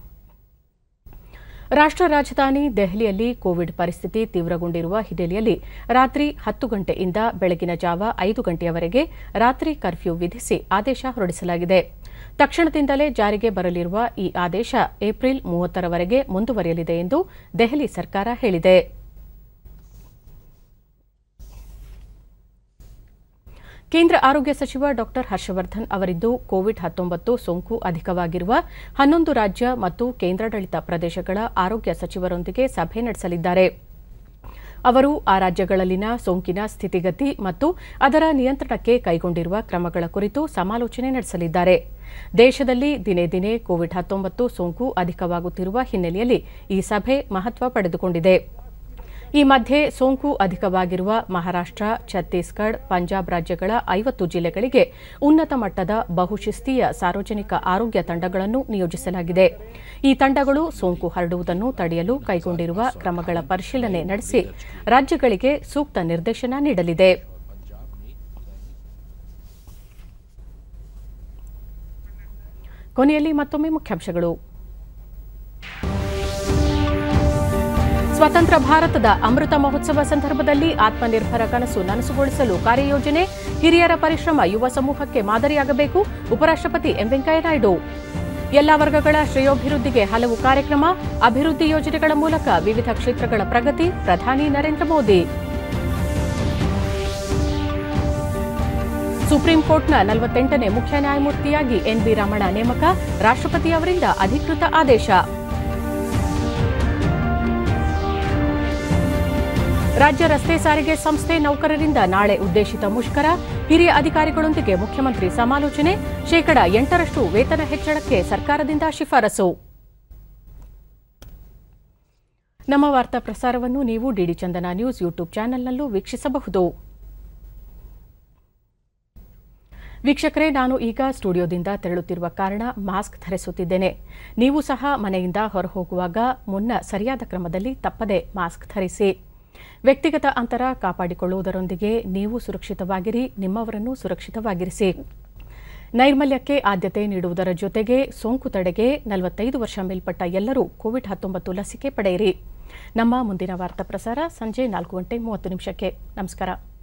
ರಾಷ್ಟ್ರ ರಾಜಧಾನಿ ದೆಹಲಿಯಲ್ಲಿ ಕೋವಿಡ್ ಪರಿಸ್ಥಿತಿ ತೀವ್ರಗೊಂಡಿರುವ ಹಿನ್ನೆಲೆಯಲ್ಲಿ ರಾತ್ರಿ ಹತ್ತು ಗಂಟೆಯಿಂದ ಬೆಳಗಿನ ಜಾವ ಐದು ಗಂಟೆಯವರೆಗೆ ರಾತ್ರಿ ಕರ್ಫ್ಯೂ ವಿಧಿಸಿ ಆದೇಶ ಹೊರಡಿಸಲಾಗಿದೆ ತಕ್ಷಣದಿಂದಲೇ ಜಾರಿಗೆ ಬರಲಿರುವ ಈ ಆದೇಶ ಏಪ್ರಿಲ್ ಮೂವತ್ತರವರೆಗೆ ಮುಂದುವರಿಯಲಿದೆ ಎಂದು ದೆಹಲಿ ಸರ್ಕಾರ ಹೇಳಿದೆ ಕೇಂದ್ರ ಆರೋಗ್ಯ ಸಚಿವ ಡಾ ಹರ್ಷವರ್ಧನ್ ಅವರಿಂದು ಕೋವಿಡ್ ಹತ್ತೊಂಬತ್ತು ಸೋಂಕು ಅಧಿಕವಾಗಿರುವ ಹನ್ನೊಂದು ರಾಜ್ಯ ಮತ್ತು ಕೇಂದ್ರಾಡಳಿತ ಪ್ರದೇಶಗಳ ಆರೋಗ್ಯ ಸಚಿವರೊಂದಿಗೆ ಸಭೆ ನಡೆಸಲಿದ್ದಾರೆ ಅವರು ಆ ರಾಜ್ಯಗಳಲ್ಲಿನ ಸೋಂಕಿನ ಸ್ಥಿತಿಗತಿ ಮತ್ತು ಅದರ ನಿಯಂತ್ರಣಕ್ಕೆ ಕೈಗೊಂಡಿರುವ ಕ್ರಮಗಳ ಕುರಿತು ಸಮಾಲೋಚನೆ ನಡೆಸಲಿದ್ದಾರೆ ದೇಶದಲ್ಲಿ ದಿನೇ ದಿನೇ ಕೋವಿಡ್ ಹತ್ತೊಂಬತ್ತು ಸೋಂಕು ಅಧಿಕವಾಗುತ್ತಿರುವ ಹಿನ್ನೆಲೆಯಲ್ಲಿ ಈ ಸಭೆ ಮಹತ್ವ ಪಡೆದುಕೊಂಡಿದೆ ಈ ಮಧ್ಯೆ ಸೋಂಕು ಅಧಿಕವಾಗಿರುವ ಮಹಾರಾಷ್ಟ್ರ ಛತ್ತೀಸ್ಗಢ ಪಂಜಾಬ್ ರಾಜ್ಯಗಳ ಐವತ್ತು ಜಿಲ್ಲೆಗಳಿಗೆ ಉನ್ನತ ಮಟ್ಟದ ಬಹುಶಿಸ್ತೀಯ ಸಾರ್ವಜನಿಕ ಆರೋಗ್ಯ ತಂಡಗಳನ್ನು ನಿಯೋಜಿಸಲಾಗಿದೆ ಈ ತಂಡಗಳು ಸೋಂಕು ಹರಡುವುದನ್ನು ತಡೆಯಲು ಕೈಗೊಂಡಿರುವ ಕ್ರಮಗಳ ಪರಿಶೀಲನೆ ನಡೆಸಿ ರಾಜ್ಯಗಳಿಗೆ ಸೂಕ್ತ ನಿರ್ದೇಶನ ನೀಡಲಿದೆ ಕೊನೆಯಲ್ಲಿ ಮತ್ತೊಮ್ಮೆ ಮುಖ್ಯಾಂಶಗಳು ಸ್ವತಂತ್ರ ಭಾರತದ ಅಮೃತ ಮಹೋತ್ಸವ ಸಂದರ್ಭದಲ್ಲಿ ಆತ್ಮನಿರ್ಭರ ಕನಸು ನನಸುಗೊಳಿಸಲು ಕಾರ್ಯಯೋಜನೆ ಹಿರಿಯರ ಪರಿಶ್ರಮ ಯುವ ಸಮೂಹಕ್ಕೆ ಮಾದರಿಯಾಗಬೇಕು ಉಪರಾಷ್ಟ್ರಪತಿ ಎಂ ವೆಂಕಯ್ಯನಾಯ್ಡು ಎಲ್ಲಾ ವರ್ಗಗಳ ಶ್ರೇಯೋಭಿವೃದ್ಧಿಗೆ ಹಲವು ಕಾರ್ಯಕ್ರಮ ಅಭಿವೃದ್ಧಿ ಯೋಜನೆಗಳ ಮೂಲಕ ವಿವಿಧ ಕ್ಷೇತ್ರಗಳ ಪ್ರಗತಿ ಪ್ರಧಾನಿ ನರೇಂದ್ರ ಮೋದಿ ಸುಪ್ರೀಂ ಕೋರ್ಟ್ನ ನಲವತ್ತೆಂಟನೇ ಮುಖ್ಯ ನ್ಯಾಯಮೂರ್ತಿಯಾಗಿ ಎನ್ವಿ ರಮಣ ನೇಮಕ ರಾಷ್ಟ್ರಪತಿ ಅವರಿಂದ ಅಧಿಕೃತ ಆದೇಶ ರಾಜ್ಯ ರಸ್ತೆ ಸಾರಿಗೆ ಸಂಸ್ಥೆ ನೌಕರರಿಂದ ನಾಳೆ ಉದ್ದೇಶಿತ ಮುಷ್ಕರ ಹಿರಿಯ ಅಧಿಕಾರಿಗಳೊಂದಿಗೆ ಮುಖ್ಯಮಂತ್ರಿ ಸಮಾಲೋಚನೆ ಶೇಕಡ ಎಂಟರಷ್ಟು ವೇತನ ಹೆಚ್ಚಳಕ್ಕೆ ಸರ್ಕಾರದಿಂದ ಶಿಫಾರಸು ನಮ್ಮ ವಾರ್ತಾ ಪ್ರಸಾರವನ್ನು ನೀವು ಡಿಡಿ ಚಂದನ ನ್ಯೂಸ್ ಯೂಟ್ಯೂಬ್ ಚಾನೆಲ್ನಲ್ಲೂ ವೀಕ್ಷಿಸಬಹುದು ವೀಕ್ಷಕರೇ ನಾನು ಈಗ ಸ್ಟುಡಿಯೋದಿಂದ ತೆರಳುತ್ತಿರುವ ಕಾರಣ ಮಾಸ್ಕ್ ಧರಿಸುತ್ತಿದ್ದೇನೆ ನೀವು ಸಹ ಮನೆಯಿಂದ ಹೊರಹೋಗುವಾಗ ಮುನ್ನ ಸರಿಯಾದ ಕ್ರಮದಲ್ಲಿ ತಪ್ಪದೆ ಮಾಸ್ಕ್ ಧರಿಸಿ ವ್ಯಕ್ತಿಗತ ಅಂತರ ಕಾಪಾಡಿಕೊಳ್ಳುವುದರೊಂದಿಗೆ ನೀವು ಸುರಕ್ಷಿತವಾಗಿರಿ ನಿಮ್ಮವರನ್ನು ಸುರಕ್ಷಿತವಾಗಿರಿಸಿ ನೈರ್ಮಲ್ಯಕ್ಕೆ ಆದ್ಯತೆ ನೀಡುವುದರ ಜೊತೆಗೆ ಸೋಂಕು ತಡೆಗೆ ನಲವತ್ತೈದು ವರ್ಷ ಮೇಲ್ಪಟ್ಟ ಎಲ್ಲರೂ ಕೋವಿಡ್ ಹತ್ತೊಂಬತ್ತು ಲಸಿಕೆ ಪಡೆಯಿರಿ ನಮ್ಮ ಮುಂದಿನ ವಾರ್ತಾ ಪ್ರಸಾರ ಸಂಜೆ ನಾಲ್ಕು ಗಂಟೆ ಮೂವತ್ತು ನಿಮಿಷಕ್ಕೆ ನಮಸ್ಕಾರ